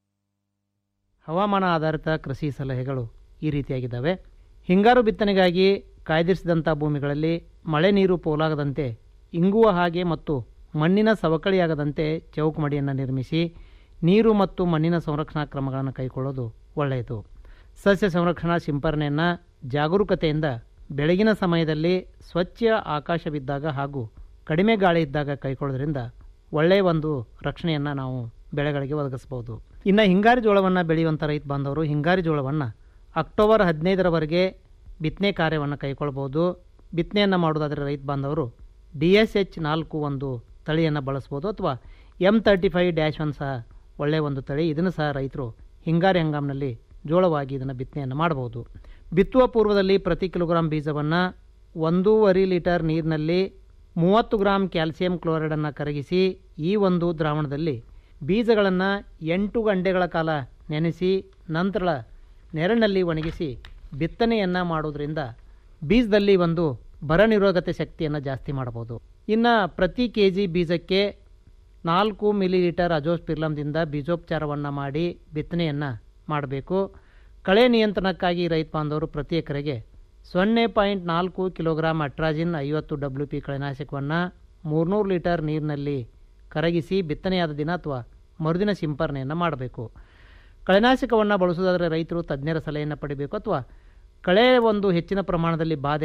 ಹವಾಮಾನ ಆಧಾರಿತ ಕೃಷಿ ಸಲಹೆಗಳು ಈ ರೀತಿಯಾಗಿದ್ದಾವೆ ಹಿಂಗಾರು ಬಿತ್ತನೆಗಾಗಿ ಕಾಯ್ದಿರಿಸಿದಂಥ ಭೂಮಿಗಳಲ್ಲಿ ಮಳೆ ನೀರು ಪೋಲಾಗದಂತೆ ಇಂಗುವ ಹಾಗೆ ಮತ್ತು ಮಣ್ಣಿನ ಸವಕಳಿಯಾಗದಂತೆ ಚೌಕಮಡಿಯನ್ನು ನಿರ್ಮಿಸಿ ನೀರು ಮತ್ತು ಮಣ್ಣಿನ ಸಂರಕ್ಷಣಾ ಕ್ರಮಗಳನ್ನು ಕೈಗೊಳ್ಳೋದು ಒಳ್ಳೆಯದು ಸಸ್ಯ ಸಂರಕ್ಷಣಾ ಸಿಂಪರಣೆಯನ್ನು ಜಾಗರೂಕತೆಯಿಂದ ಬೆಳಗಿನ ಸಮಯದಲ್ಲಿ ಸ್ವಚ್ಛ ಆಕಾಶವಿದ್ದಾಗ ಹಾಗೂ ಕಡಿಮೆ ಗಾಳಿ ಇದ್ದಾಗ ಕೈಗೊಳ್ಳೋದ್ರಿಂದ ಒಳ್ಳೆಯ ಒಂದು ರಕ್ಷಣೆಯನ್ನು ನಾವು ಬೆಳೆಗಳಿಗೆ ಒದಗಿಸ್ಬೋದು ಇನ್ನು ಹಿಂಗಾರಿ ಜೋಳವನ್ನು ಬೆಳೆಯುವಂಥ ರೈತ ಬಾಂಧವರು ಹಿಂಗಾರಿ ಜೋಳವನ್ನು ಅಕ್ಟೋಬರ್ ಹದಿನೈದರವರೆಗೆ ಬಿತ್ತನೆ ಕಾರ್ಯವನ್ನು ಕೈಗೊಳ್ಬೋದು ಬಿತ್ತನೆಯನ್ನು ಮಾಡೋದಾದರೆ ರೈತ ಬಾಂಧವರು ಡಿ ಎಸ್ ಎಚ್ ನಾಲ್ಕು ಒಂದು ತಳಿಯನ್ನು ಬಳಸ್ಬೋದು ಅಥವಾ M thirty five dash one ಸಹ ಒಳ್ಳೆಯ ಒಂದು ತಳಿ ಇದನ್ನು ಸಹ ರೈತರು ಹಿಂಗಾರಿ ಹಂಗಾಮಿನಲ್ಲಿ ಜೋಳವಾಗಿ ಇದನ್ನು ಬಿತ್ತನೆಯನ್ನು ಮಾಡಬಹುದು ಬಿತ್ತುವ ಪೂರ್ವದಲ್ಲಿ ಪ್ರತಿ ಕಿಲೋಗ್ರಾಂ ಬೀಜವನ್ನು ಒಂದೂವರೆ ಲೀಟರ್ ನೀರಿನಲ್ಲಿ ಮೂವತ್ತು ಗ್ರಾಂ ಕ್ಯಾಲ್ಸಿಯಂ ಕ್ಲೋರೈಡನ್ನು ಕರಗಿಸಿ ಈ ಒಂದು ದ್ರಾವಣದಲ್ಲಿ ಬೀಜಗಳನ್ನು ಎಂಟು ಗಂಟೆಗಳ ಕಾಲ ನೆನೆಸಿ ನಂತರ ನೆರಳಿನಲ್ಲಿ ಒಣಗಿಸಿ ಬಿತ್ತನೆಯನ್ನು ಮಾಡೋದ್ರಿಂದ ಬೀಜದಲ್ಲಿ ಒಂದು ಬರ ನಿರೋಧತೆ ಶಕ್ತಿಯನ್ನು ಜಾಸ್ತಿ ಮಾಡಬಹುದು ಇನ್ನು ಪ್ರತಿ ಕೆ ಜಿ ಬೀಜಕ್ಕೆ ನಾಲ್ಕು ಮಿಲಿಲೀಟರ್ ಅಜೋಸ್ಪಿರ್ಲಮ್ದಿಂದ ಬೀಜೋಪಚಾರವನ್ನು ಮಾಡಿ ಬಿತ್ತನೆಯನ್ನು ಮಾಡಬೇಕು ಕಳೆ ನಿಯಂತ್ರಣಕ್ಕಾಗಿ ರೈತ ಬಾಂಧವರು ಪ್ರತಿ ಎಕರೆಗೆ ಸೊನ್ನೆ ಪಾಯಿಂಟ್ ನಾಲ್ಕು ಕಿಲೋಗ್ರಾಂ ಅಟ್ರಾಜಿನ್ ಐವತ್ತು ಡಬ್ಲ್ಯೂ ಪಿ ಕಳೆನಾಶಕವನ್ನು ಮೂರ್ನೂರು ಲೀಟರ್ ನೀರಿನಲ್ಲಿ ಕರಗಿಸಿ ಬಿತ್ತನೆಯಾದ ದಿನ ಅಥವಾ ಮರುದಿನ ಸಿಂಪರಣೆಯನ್ನು ಮಾಡಬೇಕು ಕಳೆನಾಶಕವನ್ನು ಬಳಸುವುದಾದರೆ ರೈತರು ತಜ್ಞರ ಸಲಹೆಯನ್ನು ಪಡಿಬೇಕು ಅಥವಾ ಕಳೆ ಒಂದು ಹೆಚ್ಚಿನ ಪ್ರಮಾಣದಲ್ಲಿ ಬಾಧೆ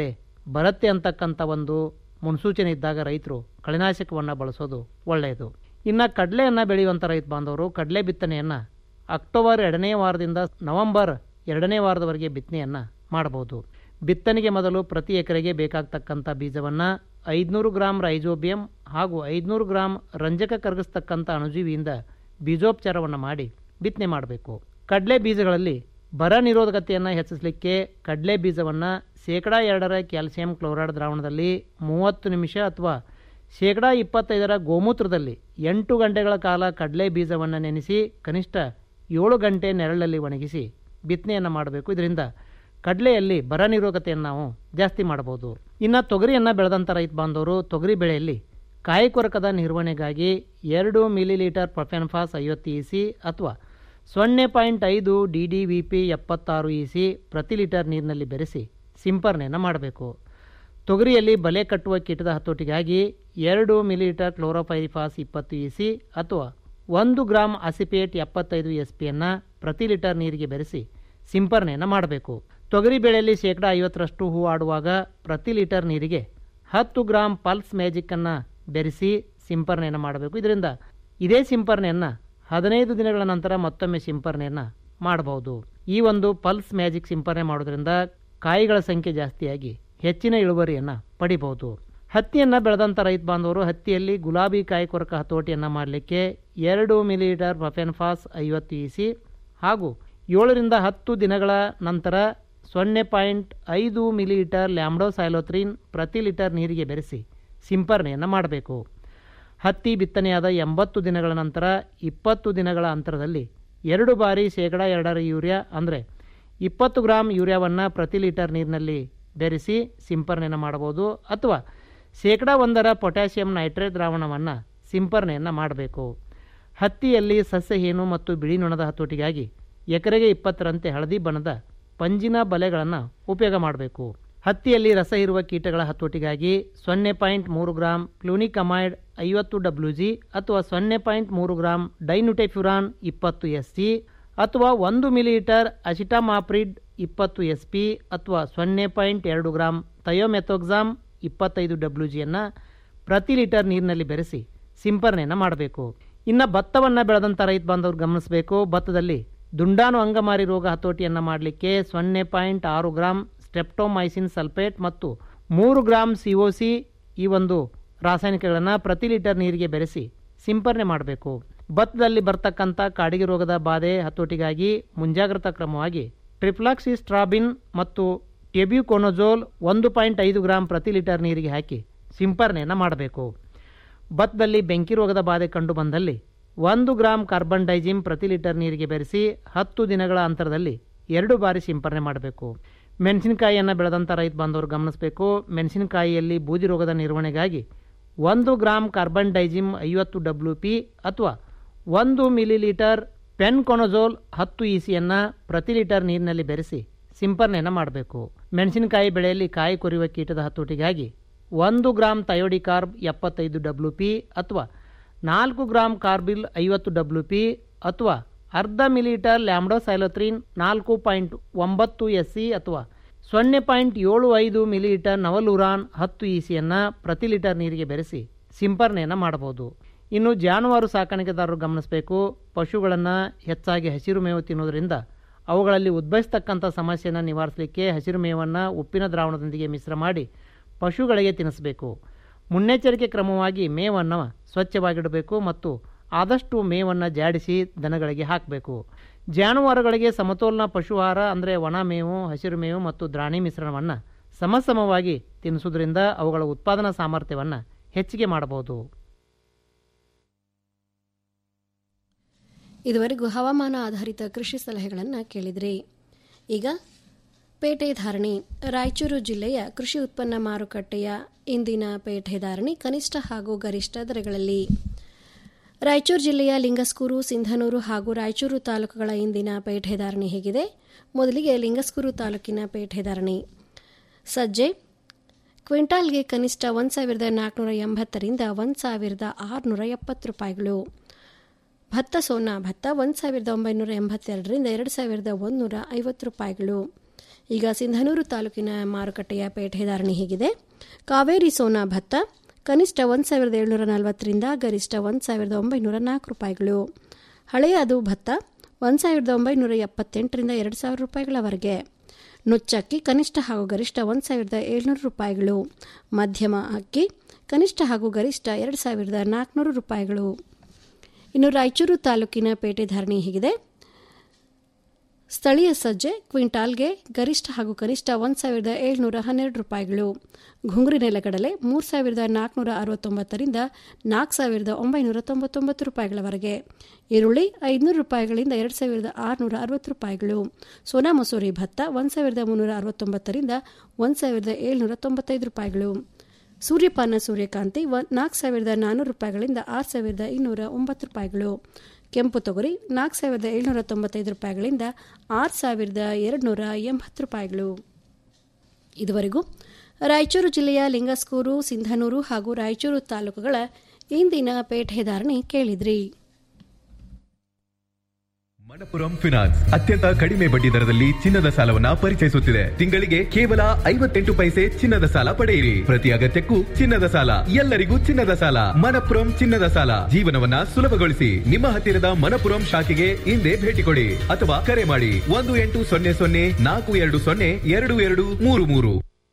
ಬರುತ್ತೆ ಅಂತಕ್ಕಂಥ ಒಂದು ಮುನ್ಸೂಚನೆ ಇದ್ದಾಗ ರೈತರು ಕಳೆನಾಶಕವನ್ನು ಬಳಸೋದು ಒಳ್ಳೆಯದು ಇನ್ನು ಕಡಲೆಯನ್ನು ಬೆಳೆಯುವಂಥ ರೈತ ಬಾಂಧವರು ಕಡಲೆ ಬಿತ್ತನೆಯನ್ನು ಅಕ್ಟೋಬರ್ ಎರಡನೇ ವಾರದಿಂದ ನವೆಂಬರ್ ಎರಡನೇ ವಾರದವರೆಗೆ ಬಿತ್ತನೆಯನ್ನು ಮಾಡಬಹುದು ಬಿತ್ತನೆಗೆ ಮೊದಲು ಪ್ರತಿ ಎಕರೆಗೆ ಬೇಕಾಗ್ತಕ್ಕಂಥ ಬೀಜವನ್ನು ಐದುನೂರು ಗ್ರಾಂ ರೈಜೋಬಿಯಂ ಹಾಗೂ ಐದುನೂರು ಗ್ರಾಂ ರಂಜಕ ಕರಗಿಸ್ತಕ್ಕಂಥ ಅಣುಜೀವಿಯಿಂದ ಬೀಜೋಪಚಾರವನ್ನು ಮಾಡಿ ಬಿತ್ತನೆ ಮಾಡಬೇಕು ಕಡಲೆ ಬೀಜಗಳಲ್ಲಿ ಬರ ನಿರೋಧಕತೆಯನ್ನು ಹೆಚ್ಚಿಸಲಿಕ್ಕೆ ಕಡಲೆ ಬೀಜವನ್ನು ಶೇಕಡ ಎರಡರ ಕ್ಯಾಲ್ಸಿಯಂ ಕ್ಲೋರೈಡ್ ದ್ರಾವಣದಲ್ಲಿ ಮೂವತ್ತು ನಿಮಿಷ ಅಥವಾ ಶೇಕಡ ಇಪ್ಪತ್ತೈದರ ಗೋಮೂತ್ರದಲ್ಲಿ ಎಂಟು ಗಂಟೆಗಳ ಕಾಲ ಕಡಲೆ ಬೀಜವನ್ನು ನೆನೆಸಿ ಕನಿಷ್ಠ ಏಳು ಗಂಟೆ ನೆರಳಲ್ಲಿ ಒಣಗಿಸಿ ಬಿತ್ತನೆಯನ್ನು ಮಾಡಬೇಕು ಇದರಿಂದ ಕಡಲೆಯಲ್ಲಿ ಬರ ನಿರೋಧಕತೆಯನ್ನು ನಾವು ಜಾಸ್ತಿ ಮಾಡಬಹುದು ಇನ್ನು ತೊಗರಿಯನ್ನು ಬೆಳೆದಂಥ ರೈತ ಬಾಂಧವರು ತೊಗರಿ ಬೆಳೆಯಲ್ಲಿ ಕಾಯಿ ಕೊರಕದ ನಿರ್ವಹಣೆಗಾಗಿ ಎರಡು ಮಿಲಿ ಲೀಟರ್ ಪ್ರೊಫೆನ್ಫಾಸ್ ಐವತ್ತು ಇ ಸಿ ಅಥವಾ ಸೊನ್ನೆ ಪಾಯಿಂಟ್ ಐದು ಡಿ ಡಿ ವಿ ಪಿ ಎಪ್ಪತ್ತಾರು ಇ ಸಿ ಪ್ರತಿ ಲೀಟರ್ ನೀರಿನಲ್ಲಿ ಬೆರೆಸಿ ಸಿಂಪರಣೆಯನ್ನು ಮಾಡಬೇಕು ತೊಗರಿಯಲ್ಲಿ ಬಲೆ ಕಟ್ಟುವ ಕೀಟದ ಹತೋಟಿಗಾಗಿ ಎರಡು ಮಿಲಿಲೀಟರ್ ಕ್ಲೋರೋಫೈರಿಫಾಸ್ ಇಪ್ಪತ್ತು ಇ ಸಿ ಅಥವಾ ಒಂದು ಗ್ರಾಂ ಅಸಿಪೇಟ್ ಎಪ್ಪತ್ತೈದು ಎಸ್ ಪಿಯನ್ನು ಪ್ರತಿ ಲೀಟರ್ ನೀರಿಗೆ ಬೆರೆಸಿ ಸಿಂಪರಣೆಯನ್ನು ಮಾಡಬೇಕು ತೊಗರಿ ಬೆಳೆಯಲ್ಲಿ ಶೇಕಡ ಐವತ್ತರಷ್ಟು ಹೂ ಆಡುವಾಗ ಪ್ರತಿ ಲೀಟರ್ ನೀರಿಗೆ ಹತ್ತು ಗ್ರಾಂ ಪಲ್ಸ್ ಮ್ಯಾಜಿಕ್ಕನ್ನು ಬೆರೆಸಿ ಸಿಂಪರಣೆಯನ್ನು ಮಾಡಬೇಕು ಇದರಿಂದ ಇದೇ ಸಿಂಪರಣೆಯನ್ನು ಹದಿನೈದು ದಿನಗಳ ನಂತರ ಮತ್ತೊಮ್ಮೆ ಸಿಂಪರಣೆಯನ್ನು ಮಾಡಬಹುದು ಈ ಒಂದು ಪಲ್ಸ್ ಮ್ಯಾಜಿಕ್ ಸಿಂಪರಣೆ ಮಾಡೋದ್ರಿಂದ ಕಾಯಿಗಳ ಸಂಖ್ಯೆ ಜಾಸ್ತಿಯಾಗಿ ಹೆಚ್ಚಿನ ಇಳುವರಿಯನ್ನು ಪಡಿಬಹುದು ಹತ್ತಿಯನ್ನು ಬೆಳೆದಂಥ ರೈತ ಬಾಂಧವರು ಹತ್ತಿಯಲ್ಲಿ ಗುಲಾಬಿ ಕಾಯಿ ಕೊರಕ ಹತೋಟಿಯನ್ನು ಮಾಡಲಿಕ್ಕೆ ಎರಡು ಮಿಲಿಲೀಟರ್ ಪ್ರಫೆನ್ಫಾಸ್ ಐವತ್ತು ಇ ಸಿ ಹಾಗೂ ಏಳರಿಂದ ಹತ್ತು ದಿನಗಳ ನಂತರ ಸೊನ್ನೆ ಪಾಯಿಂಟ್ ಐದು ಮಿಲಿಲೀಟರ್ ಲ್ಯಾಮ್ಡೋಸೈಲೋತ್ರಿನ್ ಪ್ರತಿ ಲೀಟರ್ ನೀರಿಗೆ ಬೆರೆಸಿ ಸಿಂಪರಣೆಯನ್ನು ಮಾಡಬೇಕು ಹತ್ತಿ ಬಿತ್ತನೆಯಾದ ಎಂಬತ್ತು ದಿನಗಳ ನಂತರ ಇಪ್ಪತ್ತು ದಿನಗಳ ಅಂತರದಲ್ಲಿ ಎರಡು ಬಾರಿ ಶೇಕಡ ಎರಡರ ಯೂರಿಯಾ ಅಂದರೆ ಇಪ್ಪತ್ತು ಗ್ರಾಂ ಯೂರಿಯಾವನ್ನು ಪ್ರತಿ ಲೀಟರ್ ನೀರಿನಲ್ಲಿ ಬೆರೆಸಿ ಸಿಂಪರಣೆಯನ್ನು ಮಾಡಬಹುದು ಅಥವಾ ಶೇಕಡ ಒಂದರ ಪೊಟ್ಯಾಷಿಯಂ ನೈಟ್ರೇಟ್ ದ್ರಾವಣವನ್ನು ಸಿಂಪರಣೆಯನ್ನು ಮಾಡಬೇಕು ಹತ್ತಿಯಲ್ಲಿ ಸಸ್ಯಹೀನು ಮತ್ತು ಬಿಳಿ ನೊಣದ ಹತೋಟಿಗಾಗಿ ಎಕರೆಗೆ ಇಪ್ಪತ್ತರಂತೆ ಹಳದಿ ಬಣ್ಣದ ಪಂಜಿನ ಬಲೆಗಳನ್ನು ಉಪಯೋಗ ಮಾಡಬೇಕು ಹತ್ತಿಯಲ್ಲಿ ರಸ ಇರುವ ಕೀಟಗಳ ಹತೋಟಿಗಾಗಿ ಸೊನ್ನೆ ಪಾಯಿಂಟ್ ಮೂರು ಗ್ರಾಂ ಪ್ಲೂನಿಕಮೈಡ್ ಐವತ್ತು ಡಬ್ಲ್ಯೂ ಜಿ ಅಥವಾ ಸೊನ್ನೆ ಪಾಯಿಂಟ್ ಮೂರು ಗ್ರಾಂ ಡೈನುಟೆಫ್ಯುರಾನ್ ಇಪ್ಪತ್ತು ಎಸ್ ಸಿ ಅಥವಾ ಒಂದು ಮಿಲಿಲೀಟರ್ ಅಸಿಟಾಮಾಪ್ರಿಡ್ ಇಪ್ಪತ್ತು ಎಸ್ ಪಿ ಅಥವಾ ಸೊನ್ನೆ ಪಾಯಿಂಟ್ ಎರಡು ಗ್ರಾಂ ಥಯೋಮೆಥೋಕ್ಸಾಮ್ ಇಪ್ಪತ್ತೈದು ಡಬ್ಲ್ಯೂ ಜಿಯನ್ನು ಪ್ರತಿ ಲೀಟರ್ ನೀರಿನಲ್ಲಿ ಬೆರೆಸಿ ಸಿಂಪರಣೆಯನ್ನು ಮಾಡಬೇಕು ಇನ್ನು ಭತ್ತವನ್ನು ಬೆಳೆದಂಥ ರೈತ ಬಾಂಧವರು ಗಮನಿಸಬೇಕು ಭತ್ತದಲ್ಲಿ ದುಂಡಾಣು ಅಂಗಮಾರಿ ರೋಗ ಹತೋಟಿಯನ್ನು ಮಾಡಲಿಕ್ಕೆ ಸೊನ್ನೆ ಪಾಯಿಂಟ್ ಆರು ಗ್ರಾಂ ಸ್ಟೆಪ್ಟೋಮೈಸಿನ್ ಸಲ್ಫೇಟ್ ಮತ್ತು ಮೂರು ಗ್ರಾಂ ಸಿ ಒ ಸಿ ಈ ಒಂದು ರಾಸಾಯನಿಕಗಳನ್ನು ಪ್ರತಿ ಲೀಟರ್ ನೀರಿಗೆ ಬೆರೆಸಿ ಸಿಂಪರಣೆ ಮಾಡಬೇಕು ಭತ್ತದಲ್ಲಿ ಬರ್ತಕ್ಕಂಥ ಕಾಡಿಗೆ ರೋಗದ ಬಾಧೆ ಹತೋಟಿಗಾಗಿ ಮುಂಜಾಗ್ರತಾ ಕ್ರಮವಾಗಿ ಟ್ರಿಪ್ಲಾಕ್ಸಿಸ್ಟ್ರಾಬಿನ್ ಮತ್ತು ಟೆಬ್ಯುಕೊನೊಜೋಲ್ ಒಂದು ಪಾಯಿಂಟ್ ಐದು ಗ್ರಾಂ ಪ್ರತಿ ಲೀಟರ್ ನೀರಿಗೆ ಹಾಕಿ ಸಿಂಪರಣೆಯನ್ನು ಮಾಡಬೇಕು ಭತ್ತದಲ್ಲಿ ಬೆಂಕಿ ರೋಗದ ಬಾಧೆ ಕಂಡು ಬಂದಲ್ಲಿ ಒಂದು ಗ್ರಾಂ ಕಾರ್ಬನ್ ಡೈಜಿಮ್ ಪ್ರತಿ ಲೀಟರ್ ನೀರಿಗೆ ಬೆರೆಸಿ ಹತ್ತು ದಿನಗಳ ಅಂತರದಲ್ಲಿ ಎರಡು ಬಾರಿ ಸಿಂಪರಣೆ ಮಾಡಬೇಕು ಮೆಣಸಿನಕಾಯಿಯನ್ನು ಬೆಳೆದಂಥ ರೈತ ಬಾಂಧವರು ಗಮನಿಸಬೇಕು ಮೆಣಸಿನಕಾಯಿಯಲ್ಲಿ ಬೂದಿ ರೋಗದ ನಿರ್ವಹಣೆಗಾಗಿ ಒಂದು ಗ್ರಾಂ ಕಾರ್ಬನ್ ಡೈಜಿಮ್ ಐವತ್ತು ಡಬ್ಲ್ಯೂ ಪಿ ಅಥವಾ ಒಂದು ಮಿಲಿಲೀಟರ್ ಪೆನ್ಕೊನೊಜೋಲ್ ಹತ್ತು ಇ ಸಿಯನ್ನು ಪ್ರತಿ ಲೀಟರ್ ನೀರಿನಲ್ಲಿ ಬೆರೆಸಿ ಸಿಂಪರಣೆಯನ್ನು ಮಾಡಬೇಕು ಮೆಣಸಿನಕಾಯಿ ಬೆಳೆಯಲ್ಲಿ ಕಾಯಿ ಕೊರೆಯುವ ಕೀಟದ ಹತೋಟಿಗಾಗಿ ಒಂದು ಗ್ರಾಂ ಥಯೋಡಿಕಾರ್ಬ್ ಎಪ್ಪತ್ತೈದು ಡಬ್ಲ್ಯೂ ಪಿ ಅಥವಾ ನಾಲ್ಕು ಗ್ರಾಂ ಕಾರ್ಬಿಲ್ ಐವತ್ತು ಡಬ್ಲ್ಯೂ ಪಿ ಅಥವಾ ಅರ್ಧ ಮಿಲಿಲೀಟರ್ ಲ್ಯಾಮ್ಡೋಸೈಲೋತ್ರಿನ್ ನಾಲ್ಕು ಪಾಯಿಂಟ್ ಒಂಬತ್ತು ಎಸ್ ಸಿ ಅಥವಾ ಸೊನ್ನೆ ಪಾಯಿಂಟ್ ಏಳು ಐದು ಮಿಲಿಲೀಟರ್ ನವಲುರಾನ್ ಹತ್ತು ಇ ಸಿಯನ್ನು ಪ್ರತಿ ಲೀಟರ್ ನೀರಿಗೆ ಬೆರೆಸಿ ಸಿಂಪರಣೆಯನ್ನು ಮಾಡಬಹುದು ಇನ್ನು ಜಾನುವಾರು ಸಾಕಾಣಿಕೆದಾರರು ಗಮನಿಸಬೇಕು ಪಶುಗಳನ್ನು ಹೆಚ್ಚಾಗಿ ಹಸಿರು ಮೇವು ತಿನ್ನೋದ್ರಿಂದ ಅವುಗಳಲ್ಲಿ ಉದ್ಭವಿಸ್ತಕ್ಕಂಥ ಸಮಸ್ಯೆಯನ್ನು ನಿವಾರಿಸಲಿಕ್ಕೆ ಹಸಿರು ಮೇವನ್ನು ಉಪ್ಪಿನ ದ್ರಾವಣದೊಂದಿಗೆ ಮಿಶ್ರ ಮಾಡಿ ಪಶುಗಳಿಗೆ ತಿನ್ನಿಸಬೇಕು ಮುನ್ನೆಚ್ಚರಿಕೆ ಕ್ರಮವಾಗಿ ಮೇವನ್ನು ಸ್ವಚ್ಛವಾಗಿಡಬೇಕು ಮತ್ತು ಆದಷ್ಟು ಮೇವನ್ನು ಜಾಡಿಸಿ ದನಗಳಿಗೆ ಹಾಕಬೇಕು ಜಾನುವಾರುಗಳಿಗೆ ಸಮತೋಲನ ಪಶುಹಾರ ಅಂದರೆ ಒಣ ಮೇವು ಹಸಿರು ಮೇವು ಮತ್ತು ದ್ರಾಣಿ ಮಿಶ್ರಣವನ್ನು ಸಮಸಮವಾಗಿ ತಿನ್ನಿಸೋದ್ರಿಂದ ಅವುಗಳ ಉತ್ಪಾದನಾ ಸಾಮರ್ಥ್ಯವನ್ನು ಹೆಚ್ಚಿಗೆ ಮಾಡಬಹುದು ಇದುವರೆಗೂ ಹವಾಮಾನ ಆಧಾರಿತ ಕೃಷಿ ಸಲಹೆಗಳನ್ನು ಕೇಳಿದ್ರಿ ಈಗ ಪೇಟೆ ಧಾರಣಿ ರಾಯಚೂರು ಜಿಲ್ಲೆಯ ಕೃಷಿ ಉತ್ಪನ್ನ ಮಾರುಕಟ್ಟೆಯ ಇಂದಿನ ಪೇಟೆ ಧಾರಣಿ ಕನಿಷ್ಠ ಹಾಗೂ ಗರಿಷ್ಠ ದರಗಳಲ್ಲಿ ರಾಯಚೂರು ಜಿಲ್ಲೆಯ ಲಿಂಗಸ್ಕೂರು ಸಿಂಧನೂರು ಹಾಗೂ ರಾಯಚೂರು ತಾಲೂಕುಗಳ ಇಂದಿನ ಪೇಟೆ ಧಾರಣೆ ಹೇಗಿದೆ ಮೊದಲಿಗೆ ಲಿಂಗಸ್ಕೂರು ತಾಲೂಕಿನ ಪೇಟೆ ಧಾರಣಿ ಸಜ್ಜೆ ಕ್ವಿಂಟಾಲ್ಗೆ ಕನಿಷ್ಠ ಒಂದು ಸಾವಿರದ ನಾಲ್ಕುನೂರ ಎಂಬತ್ತರಿಂದ ಒಂದು ಸಾವಿರದ ಆರುನೂರ ಎಪ್ಪತ್ತು ರೂಪಾಯಿಗಳು ಭತ್ತ ಸೋನಾ ಭತ್ತ ಒಂದು ಸಾವಿರದ ಒಂಬೈನೂರ ಎಂಬತ್ತೆರಡರಿಂದ ಎರಡು ಸಾವಿರದ ಒಂದುನೂರ ಐವತ್ತು ರೂಪಾಯಿಗಳು ಈಗ ಸಿಂಧನೂರು ತಾಲೂಕಿನ ಮಾರುಕಟ್ಟೆಯ ಪೇಟೆ ಧಾರಣೆ ಹೀಗಿದೆ ಕಾವೇರಿ ಸೋನಾ ಭತ್ತ ಕನಿಷ್ಠ ಒಂದು ಸಾವಿರದ ಏಳ್ನೂರ ನಲವತ್ತರಿಂದ ಗರಿಷ್ಠ ಒಂದು ಸಾವಿರದ ಒಂಬೈನೂರ ನಾಲ್ಕು ರೂಪಾಯಿಗಳು ಹಳೆಯ ಅದು ಭತ್ತ ಒಂದು ಸಾವಿರದ ಒಂಬೈನೂರ ಎಪ್ಪತ್ತೆಂಟರಿಂದ ಎರಡು ಸಾವಿರ ರೂಪಾಯಿಗಳವರೆಗೆ ನುಚ್ಚಕ್ಕಿ ಕನಿಷ್ಠ ಹಾಗೂ ಗರಿಷ್ಠ ಒಂದು ಸಾವಿರದ ಏಳ್ನೂರು ರೂಪಾಯಿಗಳು ಮಧ್ಯಮ ಅಕ್ಕಿ ಕನಿಷ್ಠ ಹಾಗೂ ಗರಿಷ್ಠ ಎರಡು ಸಾವಿರದ ನಾಲ್ಕುನೂರು ರೂಪಾಯಿಗಳು ಇನ್ನು ರಾಯಚೂರು ತಾಲೂಕಿನ ಪೇಟೆ ಧಾರಣೆ ಹೀಗಿದೆ ಸ್ಥಳೀಯ ಸಜ್ಜೆ ಕ್ವಿಂಟಾಲ್ಗೆ ಗರಿಷ್ಠ ಹಾಗೂ ಕನಿಷ್ಠ ಒಂದು ಸಾವಿರದ ಏಳ್ನೂರ ಹನ್ನೆರಡು ರೂಪಾಯಿಗಳು ঘುಂಗುರಿ ನೆಲಗಡಲೆ ಮೂರು ಸಾವಿರದ ನಾಲ್ಕುನೂರ ಅರವತ್ತೊಂಬತ್ತರಿಂದ ನಾಲ್ಕು ಸಾವಿರದ ಒಂಬೈನೂರ ತೊಂಬತ್ತೊಂಬತ್ತು ರೂಪಾಯಿಗಳವರೆಗೆ ಈರುಳ್ಳಿ ಐದುನೂರು ರೂಪಾಯಿಗಳಿಂದ ಎರಡು ಸಾವಿರದ ಆರುನೂರ ಅರವತ್ತು ರೂಪಾಯಿಗಳು ಸೋನಾ ಮಸೂರಿ ಭತ್ತ ಒಂದು ಸಾವಿರದ ಮುನ್ನೂರ ಅರವತ್ತೊಂಬತ್ತರಿಂದ ಒಂದು ಸಾವಿರದ ಏಳ್ನೂರ ತೊಂಬತ್ತೈದು ರೂಪಾಯಿಗಳು ಸೂರ್ಯಪಾನ ಸೂರ್ಯಕಾಂತಿ ನಾಲ್ಕು ಸಾವಿರದ ನಾನ್ನೂರು ರೂಪಾಯಿಗಳಿಂದ ಆರು ಸಾವಿರದ ಇನ್ನೂರ ಒಂಬತ್ತು ರೂಪಾಯಿಗಳು ಕೆಂಪು ತೊಗರಿ ನಾಲ್ಕು ಸಾವಿರದ ಏಳ್ನೂರ ತೊಂಬತ್ತೈದು ರೂಪಾಯಿಗಳಿಂದ ಆರು ಸಾವಿರದ ಎರಡುನೂರ ಎಂಬತ್ತು ರೂಪಾಯಿಗಳು ಇದುವರೆಗೂ ರಾಯಚೂರು ಜಿಲ್ಲೆಯ ಲಿಂಗಸ್ಕೂರು ಸಿಂಧನೂರು ಹಾಗೂ ರಾಯಚೂರು ತಾಲೂಕುಗಳ ಇಂದಿನ ಪೇಟೆ ಧಾರಣೆ ಕೇಳಿದ್ರಿ ಮಣಪುರಂ ಫಿನಾನ್ಸ್ ಅತ್ಯಂತ ಕಡಿಮೆ ಬಡ್ಡಿ ದರದಲ್ಲಿ ಚಿನ್ನದ ಸಾಲವನ್ನ ಪರಿಚಯಿಸುತ್ತಿದೆ ತಿಂಗಳಿಗೆ ಕೇವಲ ಐವತ್ತೆಂಟು ಪೈಸೆ ಚಿನ್ನದ ಸಾಲ ಪಡೆಯಿರಿ ಪ್ರತಿ ಅಗತ್ಯಕ್ಕೂ ಚಿನ್ನದ ಸಾಲ ಎಲ್ಲರಿಗೂ ಚಿನ್ನದ ಸಾಲ ಮಣಪುರಂ ಚಿನ್ನದ ಸಾಲ ಜೀವನವನ್ನ ಸುಲಭಗೊಳಿಸಿ ನಿಮ್ಮ ಹತ್ತಿರದ ಮಣಪುರಂ ಶಾಖೆಗೆ ಹಿಂದೆ ಭೇಟಿ ಕೊಡಿ ಅಥವಾ ಕರೆ ಮಾಡಿ ಒಂದು ಎಂಟು ಸೊನ್ನೆ ಸೊನ್ನೆ ನಾಲ್ಕು ಎರಡು ಸೊನ್ನೆ ಎರಡು ಎರಡು ಮೂರು ಮೂರು